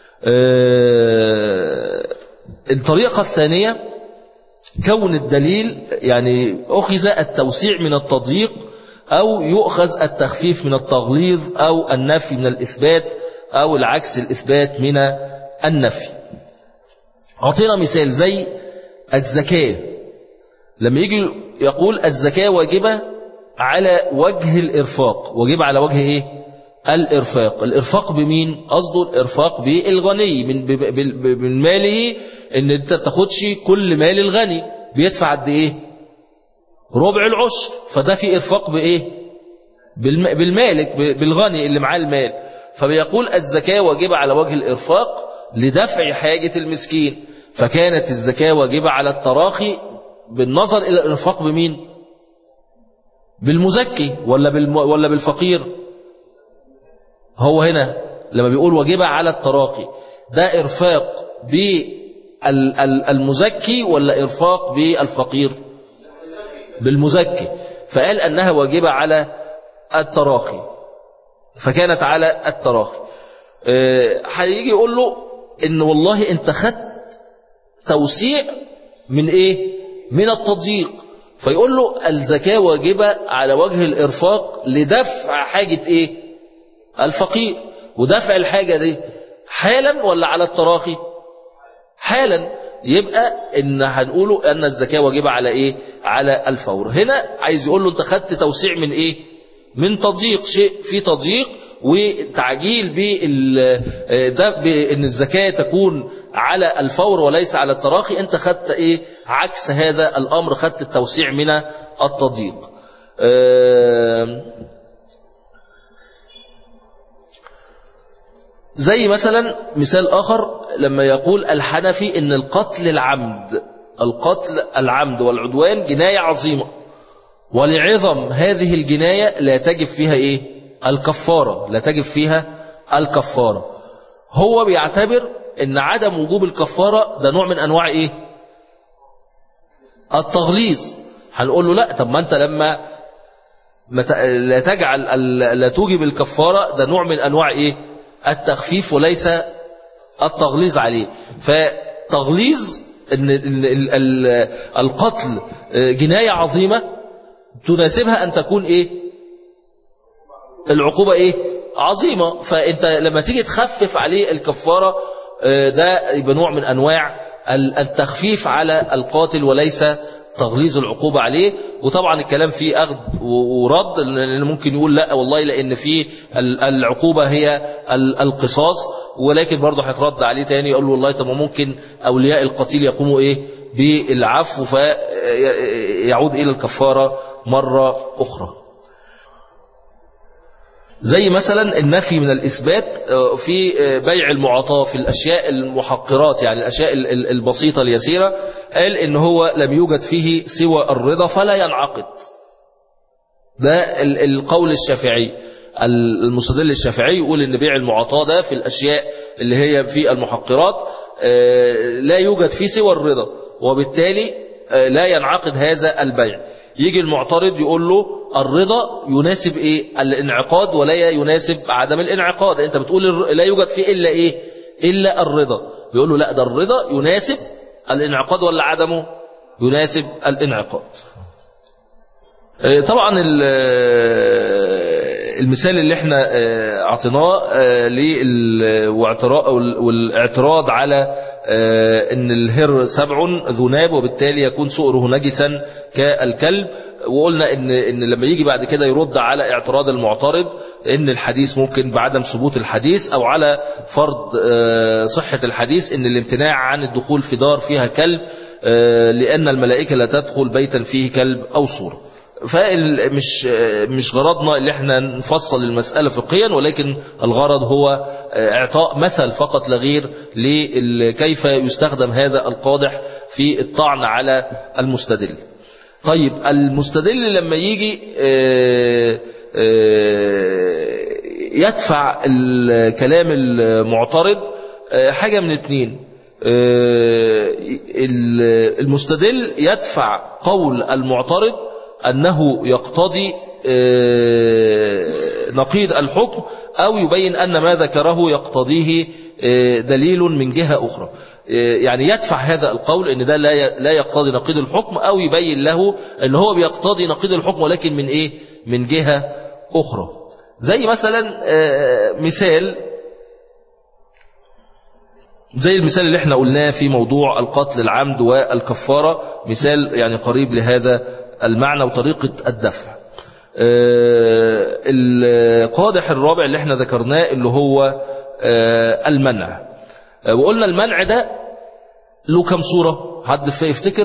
الطريقة الثانية كون الدليل يعني أخذ التوسيع من التضييق أو يؤخذ التخفيف من التغليظ أو النفي من الإثبات أو العكس الإثبات من النفي أعطينا مثال زي الزكاة لما يجي يقول الزكاة واجبة على وجه الإرفاق واجبة على وجه إيه الإرفاق الإرفاق بمين قصده الإرفاق بالغني من, من ماله ان انت تاخدش كل مال الغني بيدفع قد ايه ربع العشر فده في إرفاق بإيه بالمالك بالغني اللي معاه المال فبيقول الزكاة واجبة على وجه الإرفاق لدفع حاجة المسكين فكانت الزكاة واجبة على التراخي بالنظر إلى الإرفاق بمين بالمزكي ولا, بالم... ولا بالفقير هو هنا لما بيقول واجبة على التراخي ده إرفاق بالمزكي ولا إرفاق بالفقير بالمزكي فقال أنها واجبة على التراخي فكانت على التراخي هيجي يقول له ان والله انت خدت توسيع من ايه من التضييق فيقول له الزكاة واجبة على وجه الإرفاق لدفع حاجة ايه الفقير ودفع الحاجة دي حالا ولا على التراخي حالا يبقى ان هنقوله ان الزكاة واجبة على ايه على الفور هنا عايز يقول له انت خدت توسيع من ايه من تضييق شيء في تضييق وتعجيل بال ده بان الزكاه تكون على الفور وليس على التراخي انت خدت ايه عكس هذا الامر خدت التوسيع من التضييق زي مثلا مثال اخر لما يقول الحنفي ان القتل العمد القتل العمد والعدوان جنايه عظيمه ولعظم هذه الجنايه لا تجب فيها ايه الكفارة لا تجب فيها الكفارة هو بيعتبر ان عدم وجوب الكفارة ده نوع من انواع ايه التغليظ هنقول له لا طب ما انت لما لا تجعل لا توجب الكفارة ده نوع من انواع ايه التخفيف وليس التغليظ عليه فتغليظ ان القتل جناية عظيمة تناسبها ان تكون ايه العقوبة ايه عظيمة فانت لما تيجي تخفف عليه الكفارة ده يبقى نوع من انواع التخفيف على القاتل وليس تغليظ العقوبة عليه وطبعا الكلام فيه أخذ ورد لأن ممكن يقول لا والله لأن في العقوبة هي القصاص ولكن برضه هيترد عليه تاني يقول له والله طب ممكن أولياء القتيل يقوموا إيه بالعفو فيعود إلى الكفارة مرة أخرى زي مثلا النفي من الإثبات في بيع المعاطاة في الأشياء المحقرات يعني الأشياء البسيطة اليسيرة قال إن هو لم يوجد فيه سوى الرضا فلا ينعقد ده القول الشافعي المستدل الشافعي يقول ان بيع المعاطاة ده في الاشياء اللي هي في المحقرات لا يوجد فيه سوى الرضا وبالتالي لا ينعقد هذا البيع يجي المعترض يقول له الرضا يناسب ايه الانعقاد ولا يناسب عدم الانعقاد انت بتقول لا يوجد فيه الا ايه الا الرضا بيقول له لا ده الرضا يناسب الانعقاد ولا عدمه يناسب الانعقاد طبعا المثال اللي احنا اعطيناه والاعتراض على ان الهر سبع ذو ناب وبالتالي يكون سؤره نجسا كالكلب وقلنا ان ان لما يجي بعد كده يرد على اعتراض المعترض ان الحديث ممكن بعدم ثبوت الحديث او على فرض صحة الحديث ان الامتناع عن الدخول في دار فيها كلب لان الملائكة لا تدخل بيتا فيه كلب او صورة فمش مش غرضنا اللي احنا نفصل المسألة فقهيا ولكن الغرض هو اعطاء مثل فقط لغير لكيف يستخدم هذا القادح في الطعن على المستدل طيب المستدل لما يجي يدفع الكلام المعترض حاجة من اتنين المستدل يدفع قول المعترض أنه يقتضي نقيض الحكم أو يبين أن ما ذكره يقتضيه دليل من جهة أخرى يعني يدفع هذا القول ان ده لا يقتضي نقيض الحكم او يبين له ان هو بيقتضي نقيض الحكم ولكن من ايه من جهة اخرى زي مثلا مثال زي المثال اللي احنا قلناه في موضوع القتل العمد والكفارة مثال يعني قريب لهذا المعنى وطريقة الدفع القادح الرابع اللي احنا ذكرناه اللي هو المنع وقلنا المنع ده له كم صورة حد يفتكر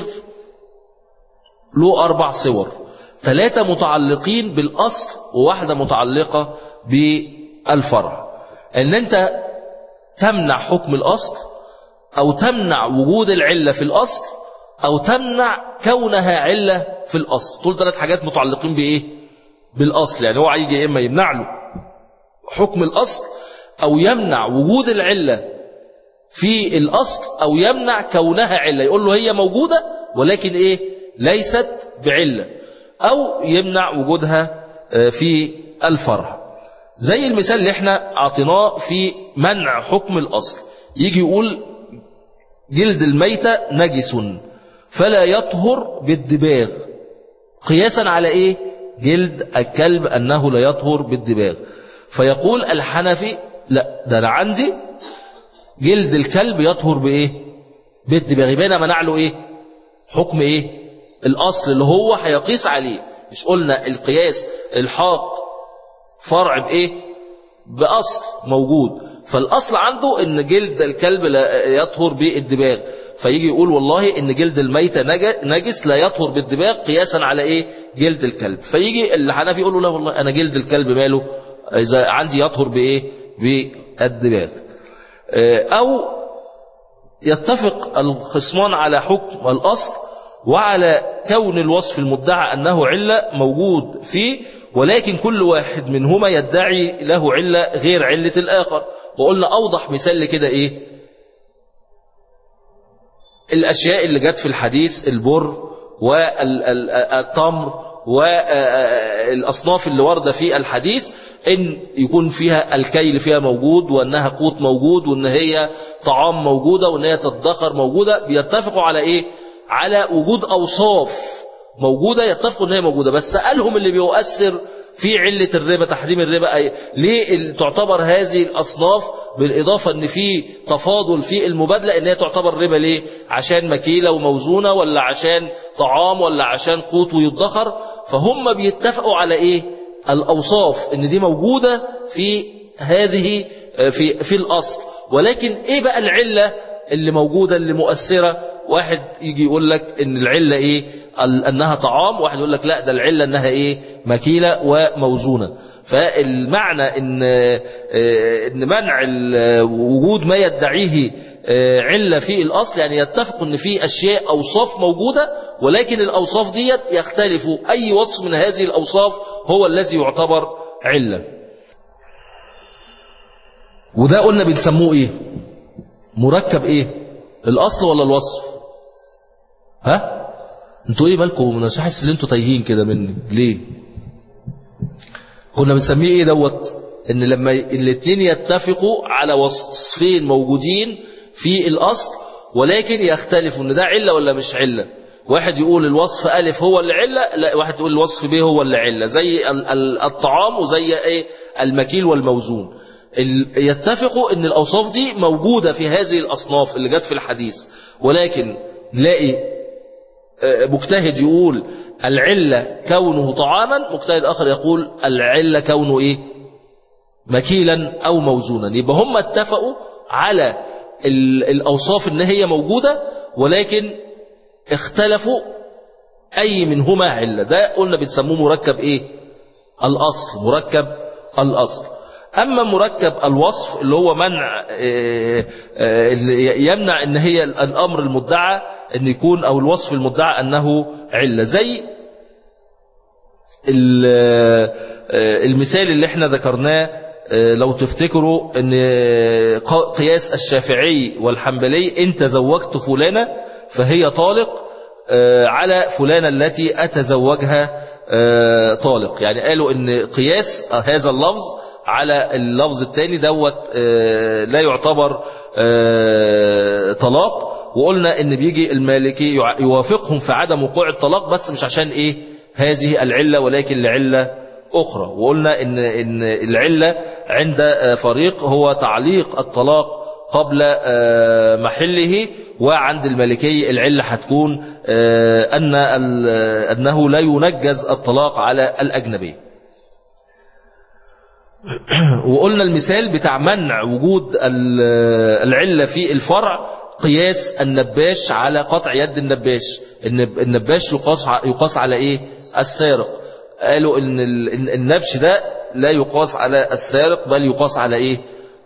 له أربع صور ثلاثة متعلقين بالأصل وواحدة متعلقة بالفرع ان انت تمنع حكم الأصل أو تمنع وجود العلة في الأصل أو تمنع كونها علة في الأصل طول ثلاث حاجات متعلقين بإيه بالأصل يعني هو هيجي إما يمنع له حكم الأصل أو يمنع وجود العلة في الأصل أو يمنع كونها علة يقول له هي موجودة ولكن إيه ليست بعلة أو يمنع وجودها في الفرع زي المثال اللي احنا اعطيناه في منع حكم الأصل يجي يقول جلد الميتة نجس فلا يطهر بالدباغ قياسا على ايه جلد الكلب أنه لا يطهر بالدباغ فيقول الحنفي لا ده أنا عندي جلد الكلب يطهر بإيه بالدباغ يبقى أنا منع له إيه حكم إيه الأصل اللي هو هيقيس عليه مش قلنا القياس الحاق فرع بإيه بأصل موجود فالأصل عنده إن جلد الكلب لا يطهر بالدباغ فيجي يقول والله إن جلد الميتة نجس لا يطهر بالدباغ قياسا على إيه جلد الكلب فيجي الحنفي يقول له لا والله أنا جلد الكلب ماله إذا عندي يطهر بإيه بالدباغ أو يتفق الخصمان على حكم الأصل وعلى كون الوصف المدعى أنه علة موجود فيه ولكن كل واحد منهما يدعي له علة غير علة الآخر وقلنا أوضح مثال لكده إيه الأشياء اللي جت في الحديث البر والتمر والأصناف اللي واردة في الحديث إن يكون فيها الكيل فيها موجود وأنها قوت موجود وأن هي طعام موجودة وأن هي تدخر موجودة بيتفقوا على إيه على وجود أوصاف موجودة يتفقوا أن هي موجودة بس سألهم اللي بيؤثر في علة الربا تحريم الربا أي ليه تعتبر هذه الأصناف بالإضافة أن في تفاضل في المبادلة أن هي تعتبر ربا ليه عشان مكيلة وموزونة ولا عشان طعام ولا عشان قوت ويدخر فهم بيتفقوا على إيه الأوصاف أن دي موجودة في هذه في, في الأصل ولكن إيه بقى العلة اللي موجودة اللي مؤثرة واحد يجي يقول لك ان العلة ايه ال- انها طعام واحد يقول لك لا ده العلة انها ايه مكيلة وموزونة فالمعنى ان آه، ان منع ال- وجود ما يدعيه آه، علة في الأصل يعني يتفق ان في أشياء أوصاف موجودة ولكن الأوصاف ديت يختلف أي وصف من هذه الأوصاف هو الذي يعتبر علة وده قلنا بنسموه ايه مركب ايه الاصل ولا الوصف ها انتوا ايه بالكم انا حاسس ان انتوا تايهين كده مني ليه كنا بنسميه ايه دوت ان لما الاثنين يتفقوا على وصفين موجودين في الاصل ولكن يختلفوا ان ده عله ولا مش عله واحد يقول الوصف ألف هو اللي علة لا واحد يقول الوصف ب هو اللي علة زي ال- ال- الطعام وزي ايه المكيل والموزون ال- يتفقوا ان الاوصاف دي موجودة في هذه الاصناف اللي جت في الحديث ولكن نلاقي آه، مجتهد يقول العلة كونه طعاما مجتهد اخر يقول العلة كونه ايه مكيلا او موزونا يبقى هم اتفقوا على ال- الاوصاف ان هي موجودة ولكن اختلفوا أي منهما علة ده قلنا بنسموه مركب إيه الأصل مركب الأصل أما مركب الوصف اللي هو منع آه، آه، اللي يمنع أن هي الأمر المدعى أن يكون أو الوصف المدعى أنه علة زي ال- آه، المثال اللي احنا ذكرناه آه، لو تفتكروا ان ق- قياس الشافعي والحنبلي ان تزوجت فلانة فهي طالق آه، على فلانة التي أتزوجها آه، طالق يعني قالوا ان قياس هذا اللفظ على اللفظ الثاني دوت آه، لا يعتبر آه، طلاق وقلنا ان بيجي المالكي يع- يوافقهم في عدم وقوع الطلاق بس مش عشان ايه هذه العلة ولكن لعلة أخرى وقلنا إن, إن العلة عند آه، فريق هو تعليق الطلاق قبل آه، محله وعند المالكي العلة هتكون آه، أن ال- أنه لا ينجز الطلاق على الأجنبي وقلنا المثال بتاع منع وجود ال- العلة في الفرع قياس النباش على قطع يد النباش النب- النباش يقاس ع- يقاس على ايه السارق قالوا ان ال- إن النبش ده لا يقاس على السارق بل يقاس على ايه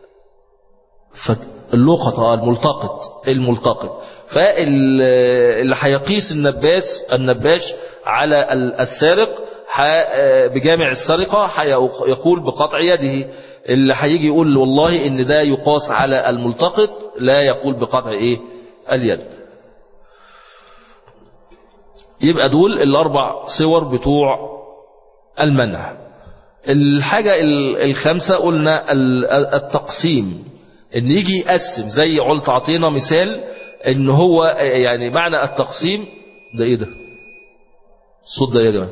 اللقط آه، الملتقط الملتقط فاللي هيقيس النباس النباش على ال- السارق ح- آه، بجامع السرقة هيق- يقول بقطع يده اللي هيجي يقول والله ان ده يقاس على الملتقط لا يقول بقطع ايه اليد يبقى دول الاربع صور بتوع المنع الحاجة ال- الخامسة قلنا ال- التقسيم ان يجي يقسم زي قلت اعطينا مثال ان هو يعني معنى التقسيم ده ايه ده الصوت ده إيه يا جماعه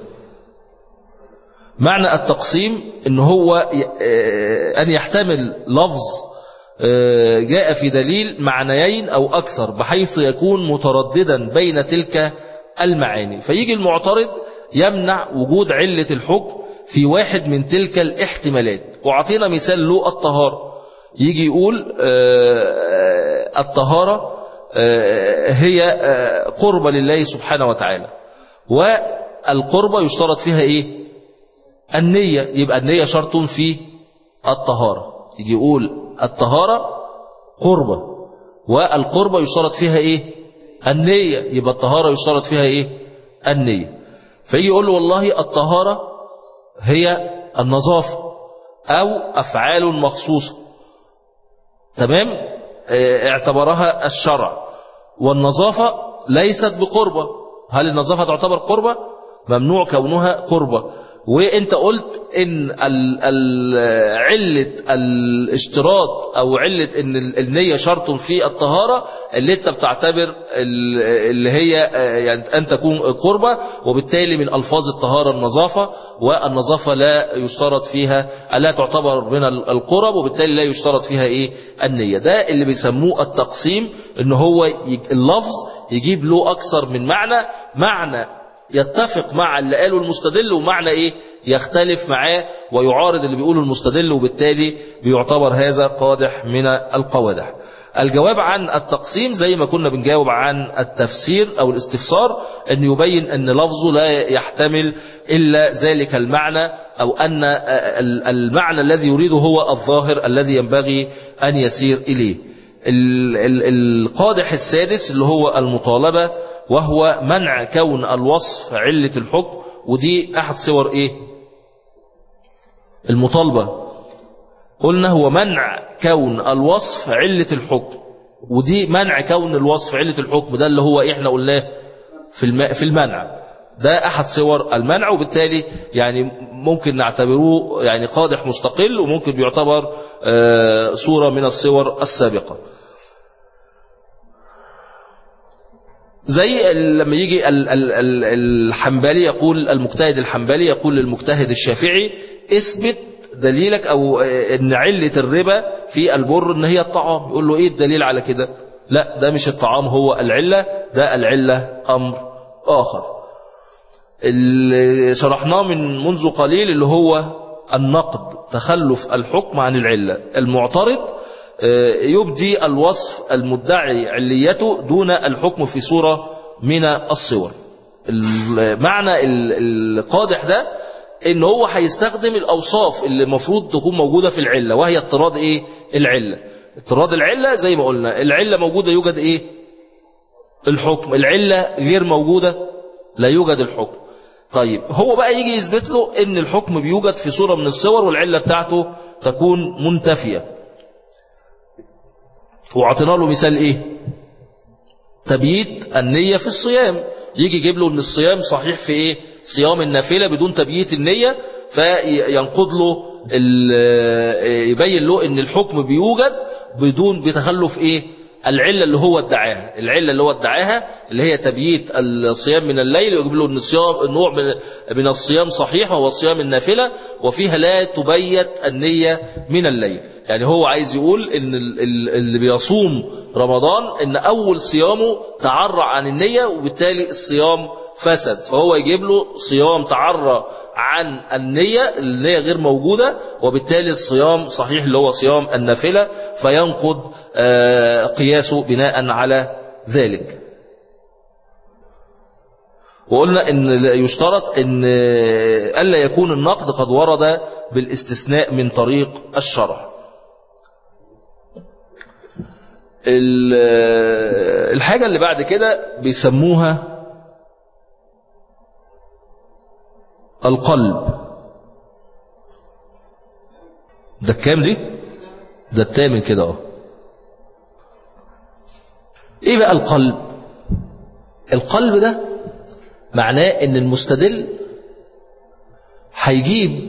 معنى التقسيم ان هو ي- آه، ان يحتمل لفظ آه، جاء في دليل معنيين او اكثر بحيث يكون مترددا بين تلك المعاني فيجي المعترض يمنع وجود علة الحكم في واحد من تلك الاحتمالات وعطينا مثال له الطهارة يجي يقول آه، الطهارة آه، هي آه، قربة لله سبحانه وتعالى والقربة يشترط فيها ايه النية يبقى النية شرط في الطهارة يجي يقول الطهارة قربة والقربة يشترط فيها ايه النية يبقى الطهارة يشترط فيها ايه النية فيجي يقول له والله الطهارة هي النظافة أو أفعال مخصوصة تمام اه، اعتبرها الشرع والنظافة ليست بقربة هل النظافة تعتبر قربة ممنوع كونها قربة وانت قلت ان ال ال علة الاشتراط او علة ان ال- النية شرط في الطهارة اللي انت بتعتبر ال- اللي هي اه، يعني ان تكون قربة وبالتالي من الفاظ الطهارة النظافة والنظافة لا يشترط فيها لا تعتبر من ال- القرب وبالتالي لا يشترط فيها ايه النية ده اللي بيسموه التقسيم ان هو يج- اللفظ يجيب له اكثر من معنى معنى يتفق مع اللي قاله المستدل ومعنى ايه يختلف معاه ويعارض اللي بيقوله المستدل وبالتالي بيعتبر هذا قادح من القوادح الجواب عن التقسيم زي ما كنا بنجاوب عن التفسير أو الاستفسار أن يبين أن لفظه لا يحتمل إلا ذلك المعنى أو أن المعنى الذي يريده هو الظاهر الذي ينبغي أن يسير إليه القادح السادس اللي هو المطالبة وهو منع كون الوصف علة الحكم ودي أحد صور إيه المطالبة قلنا هو منع كون الوصف علة الحكم ودي منع كون الوصف علة الحكم ده اللي هو إيه احنا قلناه في في المنع ده أحد صور المنع وبالتالي يعني ممكن نعتبروه يعني قادح مستقل وممكن بيعتبر صورة من الصور السابقة زي لما يجي الحنبلي يقول المجتهد الحنبلي يقول للمجتهد الشافعي اثبت دليلك او ان علة الربا في البر ان هي الطعام يقول له ايه الدليل على كده لا ده مش الطعام هو العلة ده العلة امر اخر اللي شرحناه من منذ قليل اللي هو النقد تخلف الحكم عن العلة المعترض يبدي الوصف المدعي عليته دون الحكم في صورة من الصور معنى القادح ده ان هو هيستخدم الاوصاف اللي المفروض تكون موجودة في العلة وهي اضطراد ايه العلة اضطراد العلة زي ما قلنا العلة موجودة يوجد ايه الحكم العلة غير موجودة لا يوجد الحكم طيب هو بقى يجي يثبت له ان الحكم بيوجد في صورة من الصور والعلة بتاعته تكون منتفية وعطينا له مثال ايه تبييت النية في الصيام يجي يجيب له ان الصيام صحيح في ايه صيام النافلة بدون تبييت النية فينقض له يبين له ان الحكم بيوجد بدون بتخلف ايه العلة اللي هو ادعاها العلة اللي هو ادعاها اللي هي تبييت الصيام من الليل يجيب له ان الصيام النوع من من الصيام صحيح وهو صيام النافلة وفيها لا تبيت النية من الليل يعني هو عايز يقول ان اللي بيصوم رمضان ان اول صيامه تعرى عن النية وبالتالي الصيام فسد فهو يجيب له صيام تعرى عن النية النية غير موجودة وبالتالي الصيام صحيح اللي هو صيام النافلة فينقض قياسه بناء على ذلك وقلنا ان يشترط ان الا يكون النقد قد ورد بالاستثناء من طريق الشرع الحاجة اللي بعد كده بيسموها القلب ده الكام دي ده التامن كده اه ايه بقى القلب القلب ده معناه ان المستدل هيجيب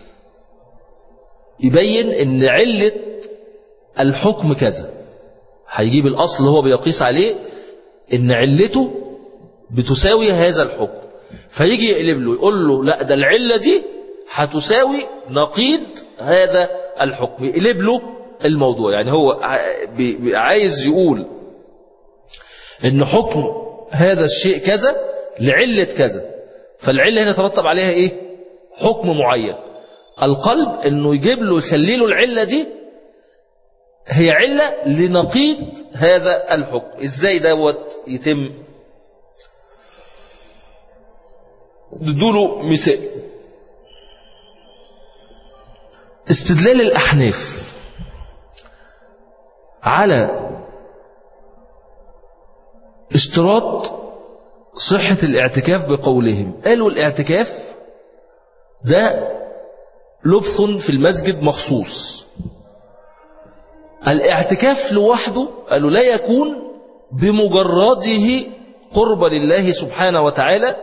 يبين ان علة الحكم كذا هيجيب الاصل اللي هو بيقيس عليه ان علته بتساوي هذا الحكم فيجي يقلب له يقول له لا ده العلة دي هتساوي نقيض هذا الحكم يقلب له الموضوع يعني هو عايز يقول ان حكم هذا الشيء كذا لعلة كذا فالعلة هنا ترتب عليها ايه حكم معين القلب انه يجيب له يخلي له العلة دي هي علة لنقيض هذا الحكم ازاي دوت يتم ندوله مثال استدلال الأحناف على اشتراط صحة الاعتكاف بقولهم قالوا الاعتكاف ده لبث في المسجد مخصوص الاعتكاف لوحده قالوا لا يكون بمجرده قرب لله سبحانه وتعالى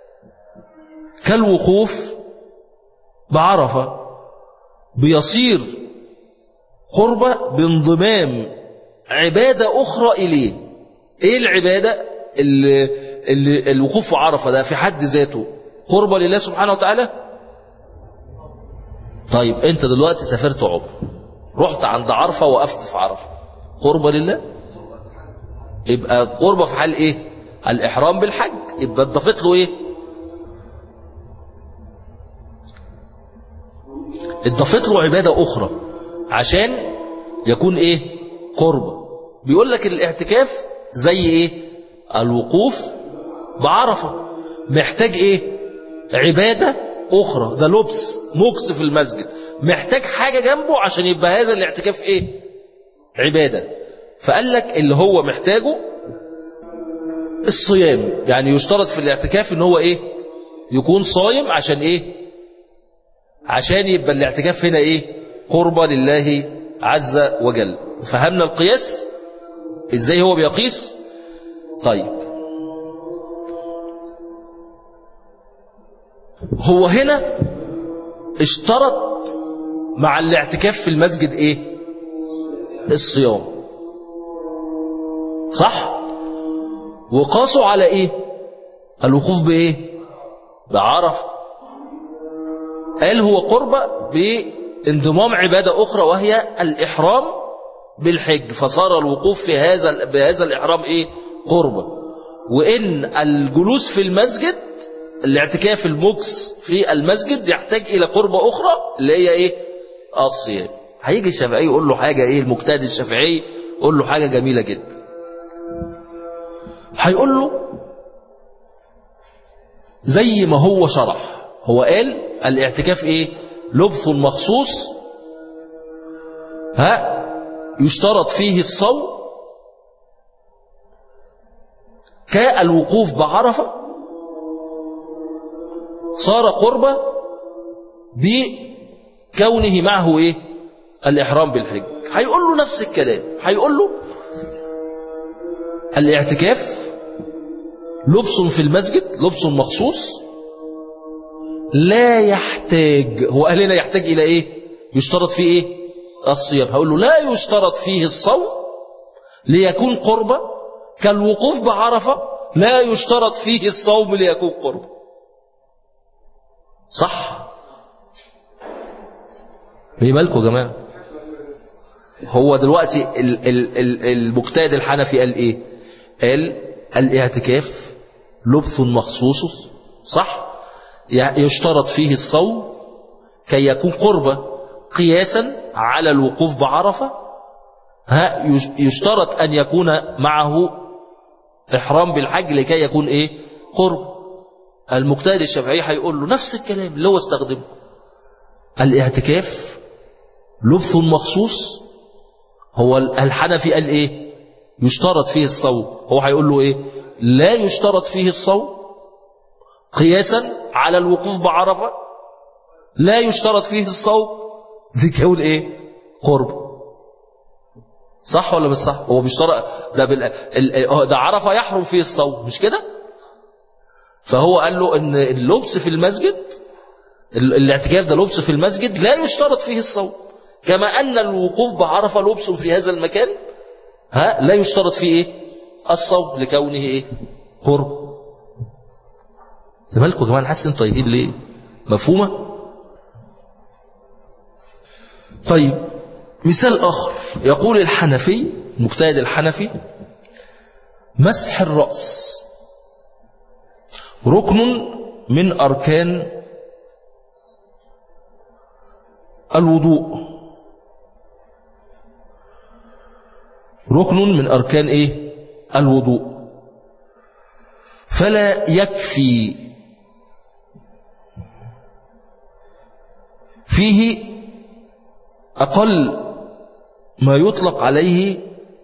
كالوقوف بعرفة بيصير قربة بانضمام عبادة أخرى إليه إيه العبادة اللي, اللي الوقوف في عرفة ده في حد ذاته قربة لله سبحانه وتعالى طيب أنت دلوقتي سافرت عمر رحت عند عرفة وقفت في عرفة قربة لله يبقى قربة في حال إيه الإحرام بالحج يبقى اضافت له إيه اضافت له عبادة أخرى عشان يكون إيه قربة بيقول لك الاعتكاف زي ايه الوقوف بعرفة محتاج ايه عبادة اخرى ده لبس مكس في المسجد محتاج حاجة جنبه عشان يبقى هذا الاعتكاف ايه عبادة فقال لك اللي هو محتاجه الصيام يعني يشترط في الاعتكاف ان هو ايه يكون صايم عشان ايه عشان يبقى الاعتكاف هنا ايه قربة لله عز وجل فهمنا القياس ازاي هو بيقيس طيب هو هنا اشترط مع الاعتكاف في المسجد ايه الصيام صح وقاسوا على ايه الوقوف بايه بعرف قال هو قربة بانضمام عبادة أخرى وهي الإحرام بالحج فصار الوقوف في هذا بهذا الإحرام إيه قربة وإن الجلوس في المسجد الاعتكاف المكس في المسجد يحتاج إلى قربة أخرى اللي هي إيه الصيام هيجي الشافعي يقول له حاجة إيه المجتهد الشافعي يقول له حاجة جميلة جدا هيقول له زي ما هو شرح هو قال الاعتكاف ايه لبث مخصوص ها يشترط فيه الصوم كالوقوف بعرفة صار قربة بكونه معه ايه الإحرام بالحج هيقول له نفس الكلام هيقول له الاعتكاف لبس في المسجد لبس مخصوص لا يحتاج هو قال لنا يحتاج إلى إيه يشترط فيه إيه الصيام هقول له لا يشترط فيه الصوم ليكون قربة كالوقوف بعرفة لا يشترط فيه الصوم ليكون قربة صح ايه مالكم يا جماعة هو دلوقتي ال- ال- ال- المجتهد الحنفي قال ايه قال الاعتكاف لبث مخصوص صح يشترط فيه الصوم كي يكون قربة قياسا على الوقوف بعرفة ها يشترط أن يكون معه إحرام بالحج لكي يكون إيه قرب المجتهد الشافعي هيقول له نفس الكلام اللي هو استخدمه الاعتكاف لبث مخصوص هو الحنفي قال إيه يشترط فيه الصوم هو هيقول له إيه لا يشترط فيه الصوم قياسا على الوقوف بعرفة لا يشترط فيه الصوم لكون ايه قرب صح ولا مش صح هو بيشترط ده بال... ال... ده عرفة يحرم فيه الصوم مش كده فهو قال له ان اللبس في المسجد ال... الاعتكاف ده لبس في المسجد لا يشترط فيه الصوم كما ان الوقوف بعرفة لبس في هذا المكان ها لا يشترط فيه ايه الصوم لكونه ايه قرب ده مالكم يا جماعه حاسس انتوا طايرين ليه مفهومه طيب مثال اخر يقول الحنفي المجتهد الحنفي مسح الراس ركن من اركان الوضوء ركن من اركان ايه الوضوء فلا يكفي فيه أقل ما يطلق عليه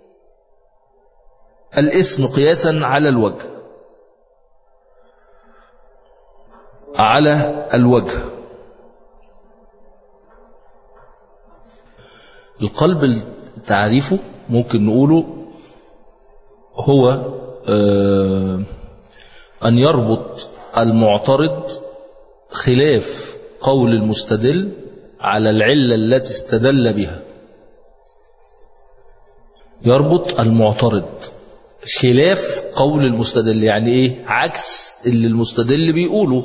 الاسم قياسا على الوجه على الوجه القلب تعريفه ممكن نقوله هو أن يربط المعترض خلاف قول المستدل على العلة التي استدل بها يربط المعترض خلاف قول المستدل يعني ايه عكس اللي المستدل بيقوله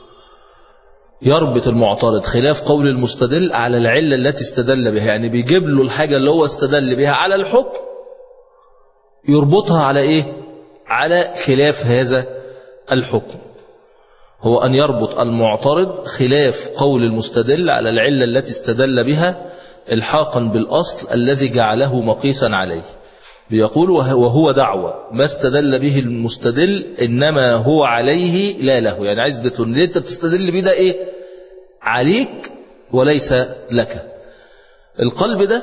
يربط المعترض خلاف قول المستدل على العلة التي استدل بها يعني بيجيب له الحاجة اللي هو استدل بها على الحكم يربطها على ايه على خلاف هذا الحكم هو أن يربط المعترض خلاف قول المستدل على العلة التي استدل بها الحاقا بالأصل الذي جعله مقيسا عليه بيقول وهو دعوة ما استدل به المستدل إنما هو عليه لا له يعني عايز بتقول اللي انت بتستدل بيه ده ايه عليك وليس لك القلب ده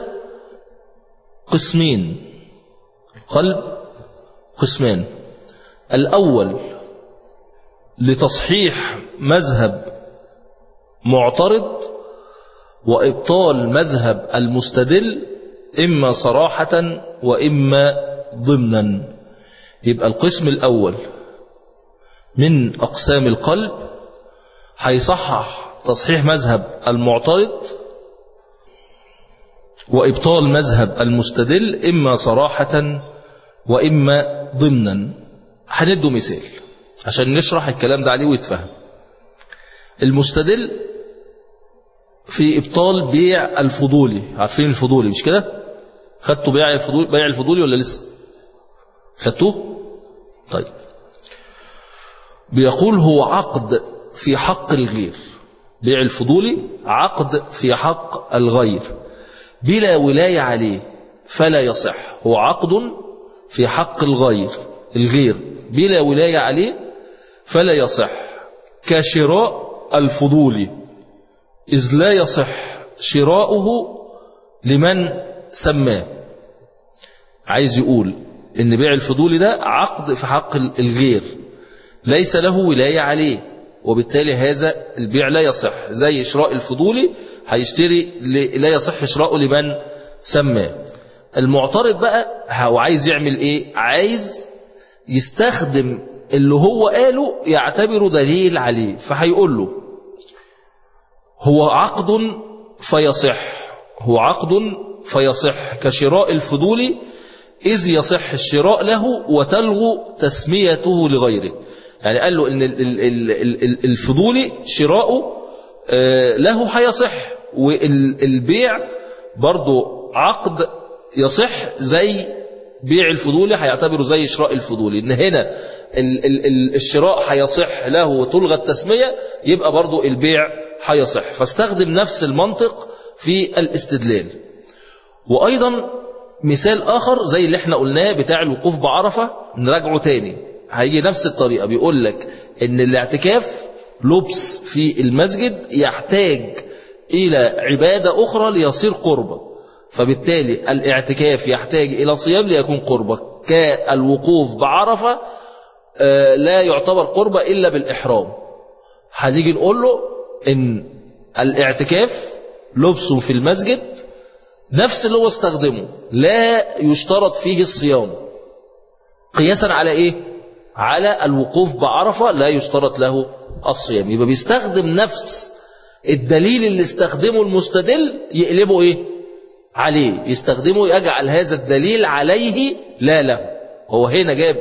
قسمين القلب قسمان الأول لتصحيح مذهب معترض وإبطال مذهب المستدل إما صراحة وإما ضمنا يبقى القسم الأول من أقسام القلب هيصحح تصحيح مذهب المعترض وإبطال مذهب المستدل إما صراحة وإما ضمنا هندو مثال عشان نشرح الكلام ده عليه ويتفهم المستدل في إبطال بيع الفضولي عارفين الفضولي مش كده خدتوا بيع الفضولي بيع الفضولي ولا لسه خدتوه طيب بيقول هو عقد في حق الغير بيع الفضولي عقد في حق الغير بلا ولاية عليه فلا يصح هو عقد في حق الغير الغير بلا ولاية عليه فلا يصح كشراء الفضولي إذ لا يصح شراؤه لمن سماه عايز يقول ان بيع الفضولي ده عقد في حق الغير ليس له ولاية عليه وبالتالي هذا البيع لا يصح زي شراء الفضولي هيشتري لا يصح شراؤه لمن سماه المعترض بقى هو عايز يعمل ايه عايز يستخدم اللي هو قاله يعتبره دليل عليه فهيقول له هو عقد فيصح هو عقد فيصح كشراء الفضول إذ يصح الشراء له وتلغو تسميته لغيره يعني قال له إن الفضولي شراؤه له هيصح والبيع برضه عقد يصح زي بيع الفضولي هيعتبره زي شراء الفضولي ان هنا الشراء هيصح له وتلغى التسمية يبقى برضه البيع هيصح فاستخدم نفس المنطق في الاستدلال وأيضا مثال آخر زي اللي احنا قلناه بتاع الوقوف بعرفة نراجعه تاني هيجي نفس الطريقة بيقول لك ان الاعتكاف لبس في المسجد يحتاج إلى عبادة أخرى ليصير قربة فبالتالي الاعتكاف يحتاج إلى صيام ليكون قربة كالوقوف بعرفة لا يعتبر قربة إلا بالإحرام هنيجي نقول له إن الاعتكاف لبسه في المسجد نفس اللي هو استخدمه لا يشترط فيه الصيام قياسا على إيه؟ على الوقوف بعرفة لا يشترط له الصيام يبقى بيستخدم نفس الدليل اللي استخدمه المستدل يقلبه إيه؟ عليه يستخدمه يجعل هذا الدليل عليه لا له هو هنا جاب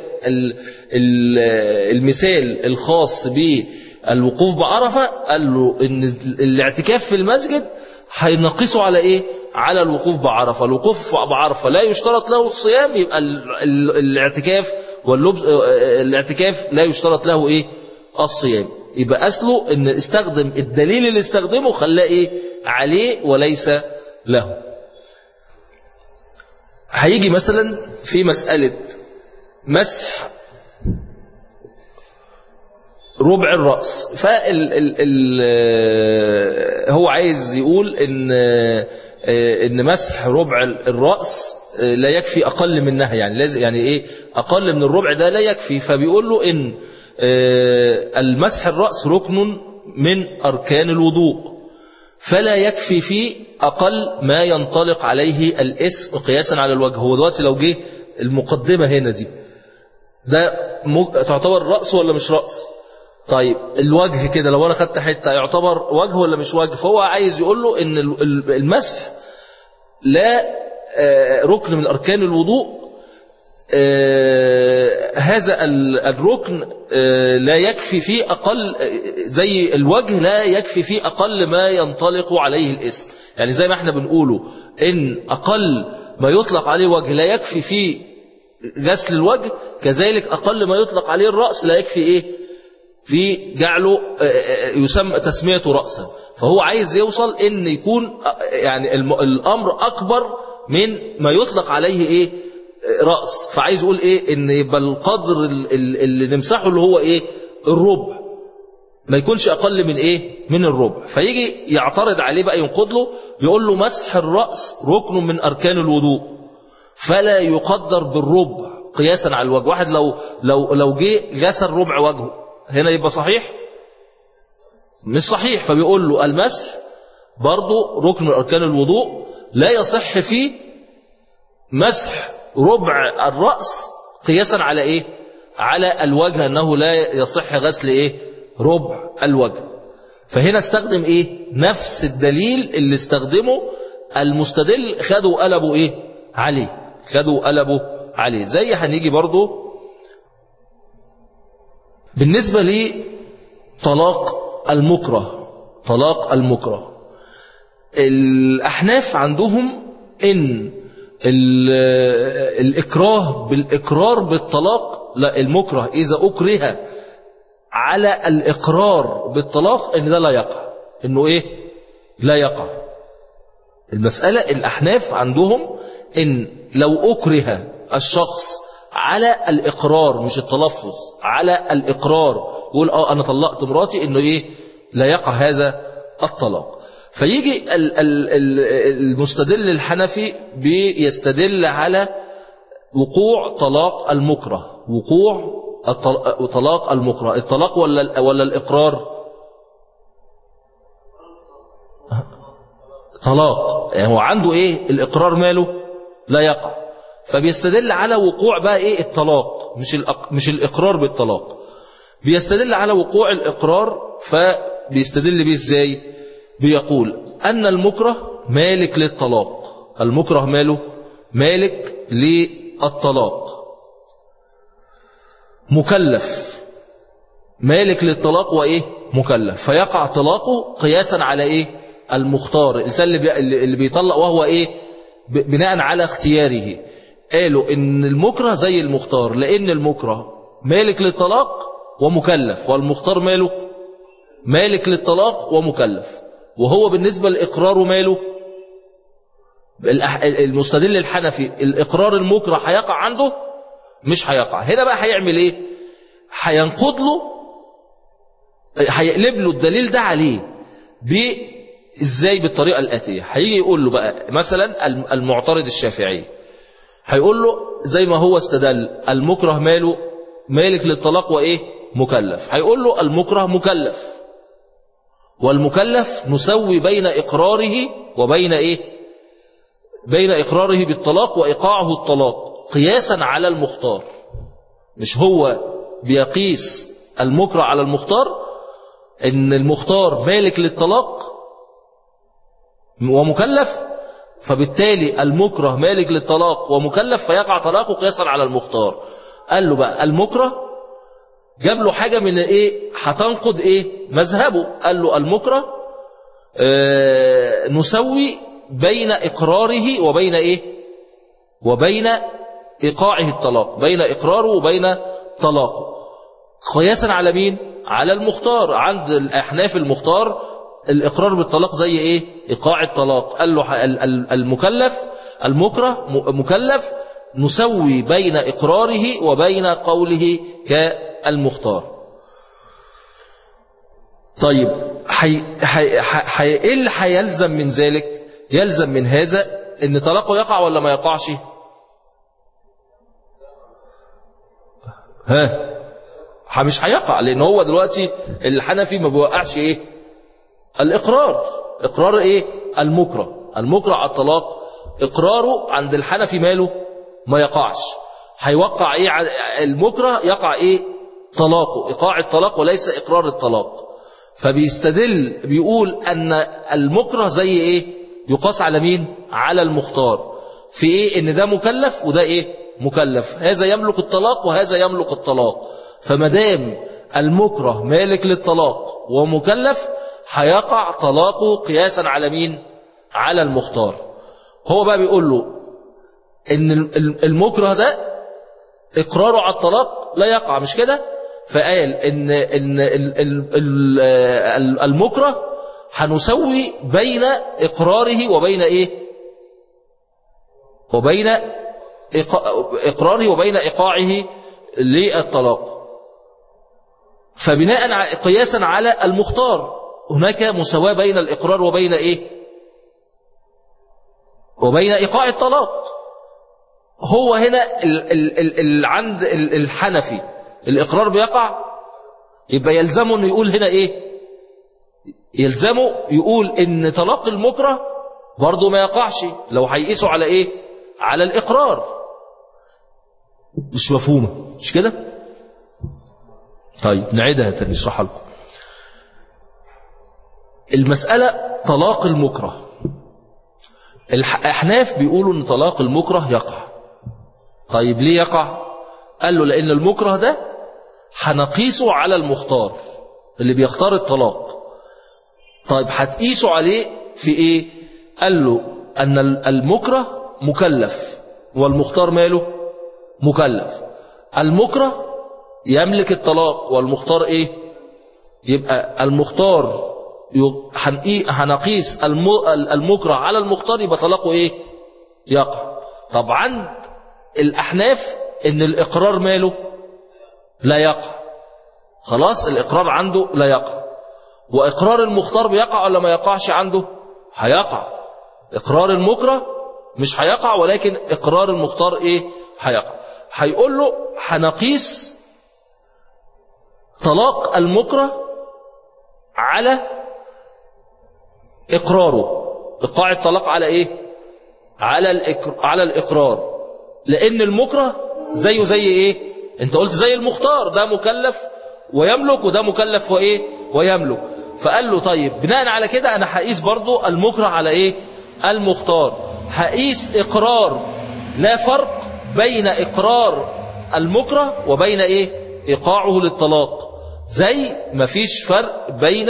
المثال الخاص بالوقوف بعرفة قال له ان الاعتكاف في المسجد هينقصه على ايه على الوقوف بعرفة الوقوف بعرفة لا يشترط له الصيام يبقى الاعتكاف واللبس الاعتكاف لا يشترط له ايه الصيام يبقى اصله ان استخدم الدليل اللي استخدمه خلاه ايه عليه وليس له هيجي مثلا في مسألة مسح ربع الرأس فال ال ال هو عايز يقول ان ان مسح ربع الرأس لا يكفي اقل منها يعني لازم يعني ايه اقل من الربع ده لا يكفي فبيقول له ان المسح الرأس ركن من اركان الوضوء فلا يكفي فيه أقل ما ينطلق عليه الاسم قياسا على الوجه هو دلوقتي لو جه المقدمة هنا دي ده تعتبر رأس ولا مش رأس طيب الوجه كده لو أنا خدت حتة يعتبر وجه ولا مش وجه فهو عايز يقول له إن المسح لا ركن من أركان الوضوء هذا الركن لا يكفي فيه أقل زي الوجه لا يكفي فيه أقل ما ينطلق عليه الاسم يعني زي ما احنا بنقوله إن أقل ما يطلق عليه وجه لا يكفي فيه غسل الوجه كذلك أقل ما يطلق عليه الرأس لا يكفي إيه في جعله يسمى تسميته رأسا فهو عايز يوصل إن يكون يعني الأمر أكبر من ما يطلق عليه إيه رأس فعايز يقول ايه ان يبقى القدر ال- ال- اللي نمسحه اللي هو ايه الربع ما يكونش اقل من ايه من الربع فيجي يعترض عليه بقى ينقض له يقول له مسح الرأس ركن من اركان الوضوء فلا يقدر بالربع قياسا على الوجه واحد لو لو لو جه غسل ربع وجهه هنا يبقى صحيح مش صحيح فبيقول له المسح برضه ركن من اركان الوضوء لا يصح فيه مسح ربع الرأس قياسا على ايه على الوجه انه لا يصح غسل ايه ربع الوجه فهنا استخدم ايه نفس الدليل اللي استخدمه المستدل خدوا قلبوا ايه عليه خدوا قلبوا عليه زي هنيجي برضو بالنسبة لي طلاق المكره طلاق المكره الأحناف عندهم إن ال- الإكراه بالإقرار بالطلاق لا المكره إذا أكره على الإقرار بالطلاق إن ده لا يقع إنه إيه لا يقع المسألة الأحناف عندهم إن لو أكره الشخص على الإقرار مش التلفظ على الإقرار يقول آه أنا طلقت مراتي إنه إيه لا يقع هذا الطلاق فيجي ال- ال- ال- المستدل الحنفي بيستدل على وقوع طلاق المكره وقوع الطل- طلاق المكره الطلاق ولا ولا الإقرار طلاق يعني هو عنده ايه الاقرار ماله لا يقع فبيستدل على وقوع بقى ايه الطلاق مش الأق... مش الاقرار بالطلاق بيستدل على وقوع الاقرار فبيستدل بيه ازاي بيقول ان المكره مالك للطلاق المكره ماله مالك للطلاق مكلف مالك للطلاق وايه مكلف فيقع طلاقه قياسا على ايه المختار الانسان اللي, بي... اللي بيطلق وهو ايه ب... بناء على اختياره قالوا ان المكره زي المختار لان المكره مالك للطلاق ومكلف والمختار ماله مالك للطلاق ومكلف وهو بالنسبه لاقراره ماله الأح- المستدل الحنفي الاقرار المكره هيقع عنده مش هيقع هنا بقى هيعمل ايه هينقض له هيقلب له الدليل ده عليه ب ازاي بالطريقه الاتيه هيجي يقول له بقى مثلا الم- المعترض الشافعي هيقول له زي ما هو استدل المكره ماله مالك للطلاق وايه مكلف هيقول له المكره مكلف والمكلف نسوي بين اقراره وبين ايه بين اقراره بالطلاق وايقاعه الطلاق قياسا على المختار مش هو بيقيس المكره على المختار ان المختار مالك للطلاق ومكلف فبالتالي المكره مالك للطلاق ومكلف فيقع طلاقه قياسا على المختار قال له بقى المكره جاب له حاجة من ايه هتنقض ايه مذهبه قال له المكره آه نسوي بين اقراره وبين ايه وبين ايقاعه الطلاق بين اقراره وبين طلاقه قياسا على مين على المختار عند الاحناف المختار الاقرار بالطلاق زي ايه ايقاع الطلاق قال له ال- ال- المكلف المكره م- مكلف نسوي بين اقراره وبين قوله كالمختار طيب حي... حي... حي... ايه اللي هيلزم من ذلك يلزم من هذا ان طلاقه يقع ولا ما يقعش ها ح- مش هيقع لان هو دلوقتي الحنفي ما بيوقعش ايه الاقرار اقرار ايه المكره المكره على الطلاق اقراره عند الحنفي ماله ما يقعش هيوقع ايه ع- المكره يقع ايه طلاقه ايقاع الطلاق وليس اقرار الطلاق فبيستدل بيقول ان المكره زي ايه يقاس على مين على المختار في ايه ان ده مكلف وده ايه مكلف هذا يملك الطلاق وهذا يملك الطلاق فمدام المكره مالك للطلاق ومكلف هيقع طلاقه قياسا على مين على المختار هو بقى بيقول له ان ال- المكره ده اقراره على الطلاق لا يقع مش كده فقال ان ان ال- ال- ال- ال- المكره هنسوي بين اقراره وبين ايه وبين إقراره وبين إيقاعه للطلاق فبناء قياسا على المختار هناك مساواة بين الإقرار وبين إيه وبين إيقاع الطلاق هو هنا ال ال ال ال عند الحنفي الإقرار بيقع يبقى يلزمه أنه يقول هنا إيه يلزمه يقول إن طلاق المكره برضه ما يقعش لو هيقيسوا على إيه على الإقرار مش مفهومة مش كده طيب نعيدها تاني نشرحها لكم المسألة طلاق المكره الأحناف بيقولوا أن طلاق المكره يقع طيب ليه يقع قال له لأن المكره ده هنقيسه على المختار اللي بيختار الطلاق طيب هتقيسه عليه في ايه قال له أن المكره مكلف والمختار ماله مكلف المكره يملك الطلاق والمختار ايه يبقى المختار هنقيس المكره على المختار يبقى طلاقه ايه يقع طب عند الاحناف ان الاقرار ماله لا يقع خلاص الاقرار عنده لا يقع واقرار المختار بيقع ولا ما يقعش عنده هيقع اقرار المكره مش هيقع ولكن اقرار المختار ايه هيقع هيقول له هنقيس طلاق المكره على إقراره إيقاع الطلاق على إيه على الإقر... على الإقرار لأن المكره زيه زي إيه أنت قلت زي المختار ده مكلف ويملك وده مكلف وإيه ويملك فقال له طيب بناء على كده أنا هقيس برضو المكره على إيه المختار هقيس إقرار لا فرق بين إقرار المكره وبين إيه إيقاعه للطلاق زي ما فيش فرق بين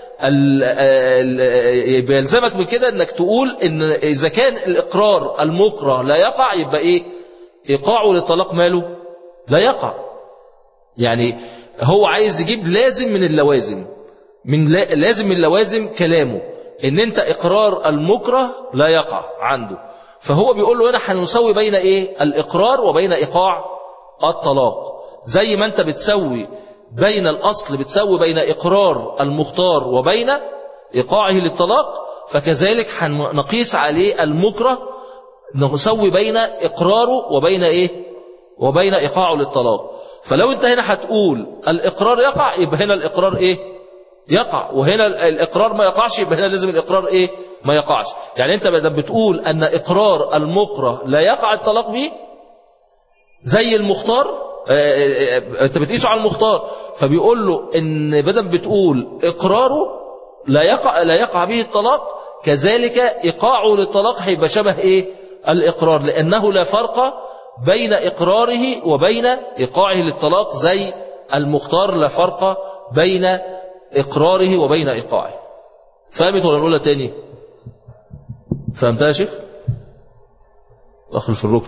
يلزمك من كده انك تقول ان اذا كان الاقرار المكره لا يقع يبقى ايه ايقاعه للطلاق ماله لا يقع يعني هو عايز يجيب لازم من اللوازم من لازم من اللوازم كلامه ان انت اقرار المكره لا يقع عنده فهو بيقول له هنا هنسوي بين ايه الاقرار وبين ايقاع الطلاق زي ما انت بتسوي بين الأصل بتسوي بين إقرار المختار وبين إيقاعه للطلاق فكذلك نقيس عليه المكره نسوي بين إقراره وبين إيه وبين إيقاعه للطلاق فلو أنت هنا هتقول الإقرار يقع يبقى هنا الإقرار إيه يقع وهنا الإقرار ما يقعش يبقى هنا لازم الإقرار إيه ما يقعش يعني أنت بدل بتقول أن إقرار المكره لا يقع الطلاق به زي المختار انت بتقيسه على المختار فبيقول له ان بدل بتقول اقراره لا يقع لا يقع به الطلاق كذلك ايقاعه للطلاق هيبقى شبه ايه الاقرار لانه لا فرق بين اقراره وبين ايقاعه للطلاق زي المختار لا فرق بين اقراره وبين ايقاعه فهمت ولا نقولها تاني فهمتها يا شيخ اخل في الركن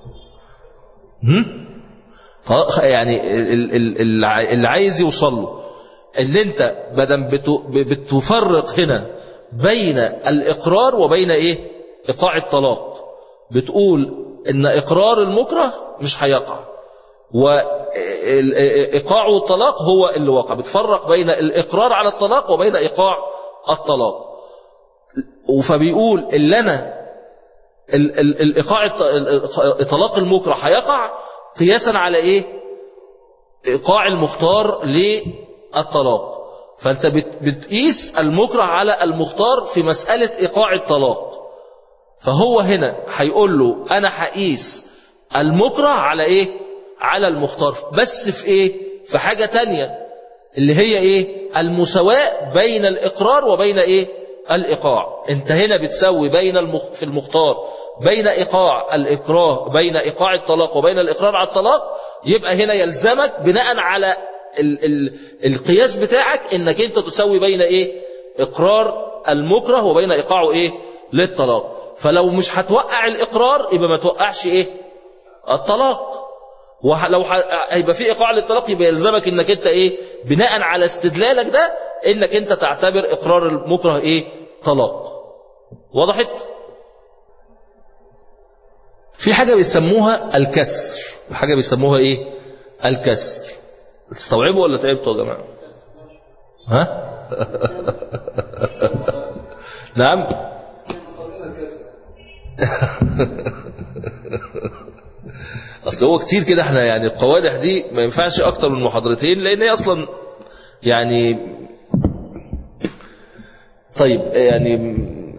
هم؟ يعني اللي عايز يوصل له ان انت بدل بتفرق هنا بين الاقرار وبين ايه ايقاع الطلاق بتقول ان اقرار المكره مش هيقع وايقاع الطلاق هو اللي وقع بتفرق بين الاقرار على الطلاق وبين ايقاع الطلاق فبيقول اللي انا الايقاع الطلاق المكره هيقع قياسا على ايه ايقاع المختار للطلاق فانت بتقيس المكره على المختار في مسألة ايقاع الطلاق فهو هنا هيقول له انا هقيس المكره على ايه على المختار بس في ايه في حاجة تانية اللي هي ايه المساواة بين الاقرار وبين ايه الايقاع انت هنا بتسوي بين المخ... في المختار بين ايقاع الاكراه بين ايقاع الطلاق وبين الاقرار على الطلاق يبقى هنا يلزمك بناء على ال... ال... القياس بتاعك انك انت تسوي بين ايه اقرار المكره وبين ايقاعه ايه للطلاق فلو مش هتوقع الاقرار يبقى ما توقعش ايه الطلاق ولو هيبقى في ايقاع للطلاق يبقى يلزمك انك انت ايه بناء على استدلالك ده انك انت تعتبر اقرار المكره ايه طلاق وضحت في حاجة بيسموها الكسر حاجة بيسموها ايه الكسر تستوعبوا ولا تعبتوا يا جماعة ها نعم اصل هو كتير كده احنا يعني القوادح دي ما ينفعش اكتر من محاضرتين لان هي اصلا يعني طيب يعني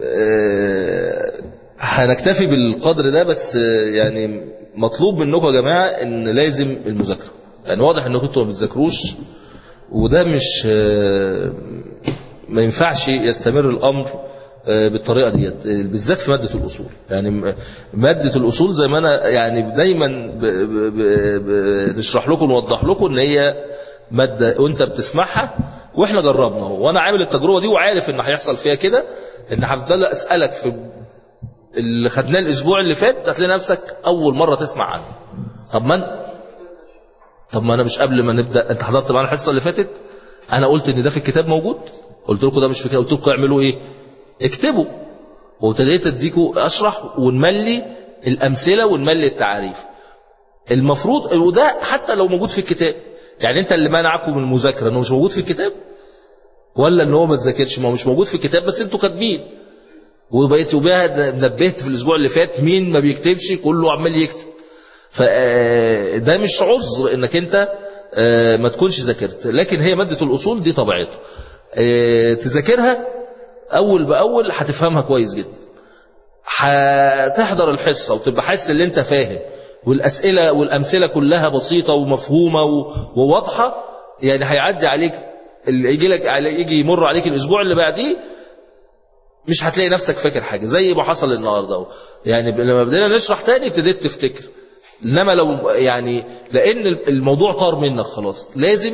آه، هنكتفي بالقدر ده بس آه، يعني مطلوب منكم يا جماعة ان لازم المذاكرة يعني واضح انكم انتوا ما بتذاكروش وده مش آه، ما ينفعش يستمر الامر آه، بالطريقه ديت آه، بالذات في ماده الاصول يعني م- ماده الاصول زي ما انا يعني دايما ب- ب- ب- بنشرح لكم ونوضح لكم ان هي ماده وانت بتسمعها واحنا جربنا اهو وانا عامل التجربه دي وعارف ان هيحصل فيها كده ان هفضل اسالك في اللي خدناه الاسبوع اللي فات هتلاقي نفسك اول مره تسمع عنه طب ما أنا- طب ما انا مش قبل ما نبدا انت حضرت معانا الحصه اللي فاتت انا قلت ان ده في الكتاب موجود قلت لكم ده مش في الكتاب قلت لكم اعملوا ايه اكتبوا وابتديت اديكوا اشرح ونملي الامثله ونملي التعاريف المفروض وده حتى لو موجود في الكتاب يعني انت اللي منعكم من المذاكره انه مش موجود في الكتاب ولا ان هو ما تذاكرش ما هو مش موجود في الكتاب بس انتوا كاتبين وبقيت وبها نبهت في الاسبوع اللي فات مين ما بيكتبش كله عمال يكتب فده مش عذر انك انت آه، ما تكونش ذاكرت لكن هي مادة الأصول دي طبيعتها آه، تذاكرها أول بأول هتفهمها كويس جدا هتحضر الحصة وتبقى حاسس ان انت فاهم والأسئلة والأمثلة كلها بسيطة ومفهومة و- وواضحة يعني هيعدي عليك اللي يجي لك يجي يمر عليك الأسبوع اللي بعديه مش هتلاقي نفسك فاكر حاجة زي ما حصل النهاردة اهو. يعني لما بدينا نشرح تاني ابتديت تفتكر انما لو يعني لان الموضوع طار منك خلاص لازم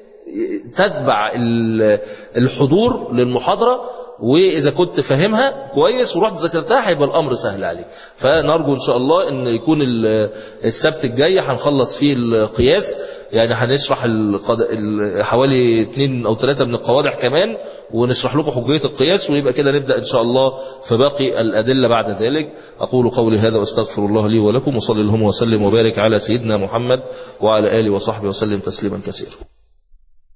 تتبع ال- الحضور للمحاضرة وإذا كنت فاهمها كويس ورحت ذاكرتها هيبقى الأمر سهل عليك فنرجو إن شاء الله إن يكون ال- السبت الجاي هنخلص فيه القياس يعني هنشرح القد... ال- حوالي اثنين أو ثلاثة من القوادح كمان ونشرح لكم حجية القياس ويبقى كده نبدأ إن شاء الله في باقي الأدلة بعد ذلك أقول قولي هذا وأستغفر الله لي ولكم وصلي اللهم وسلم وبارك على سيدنا محمد وعلى آله وصحبه وسلم تسليما كثيرا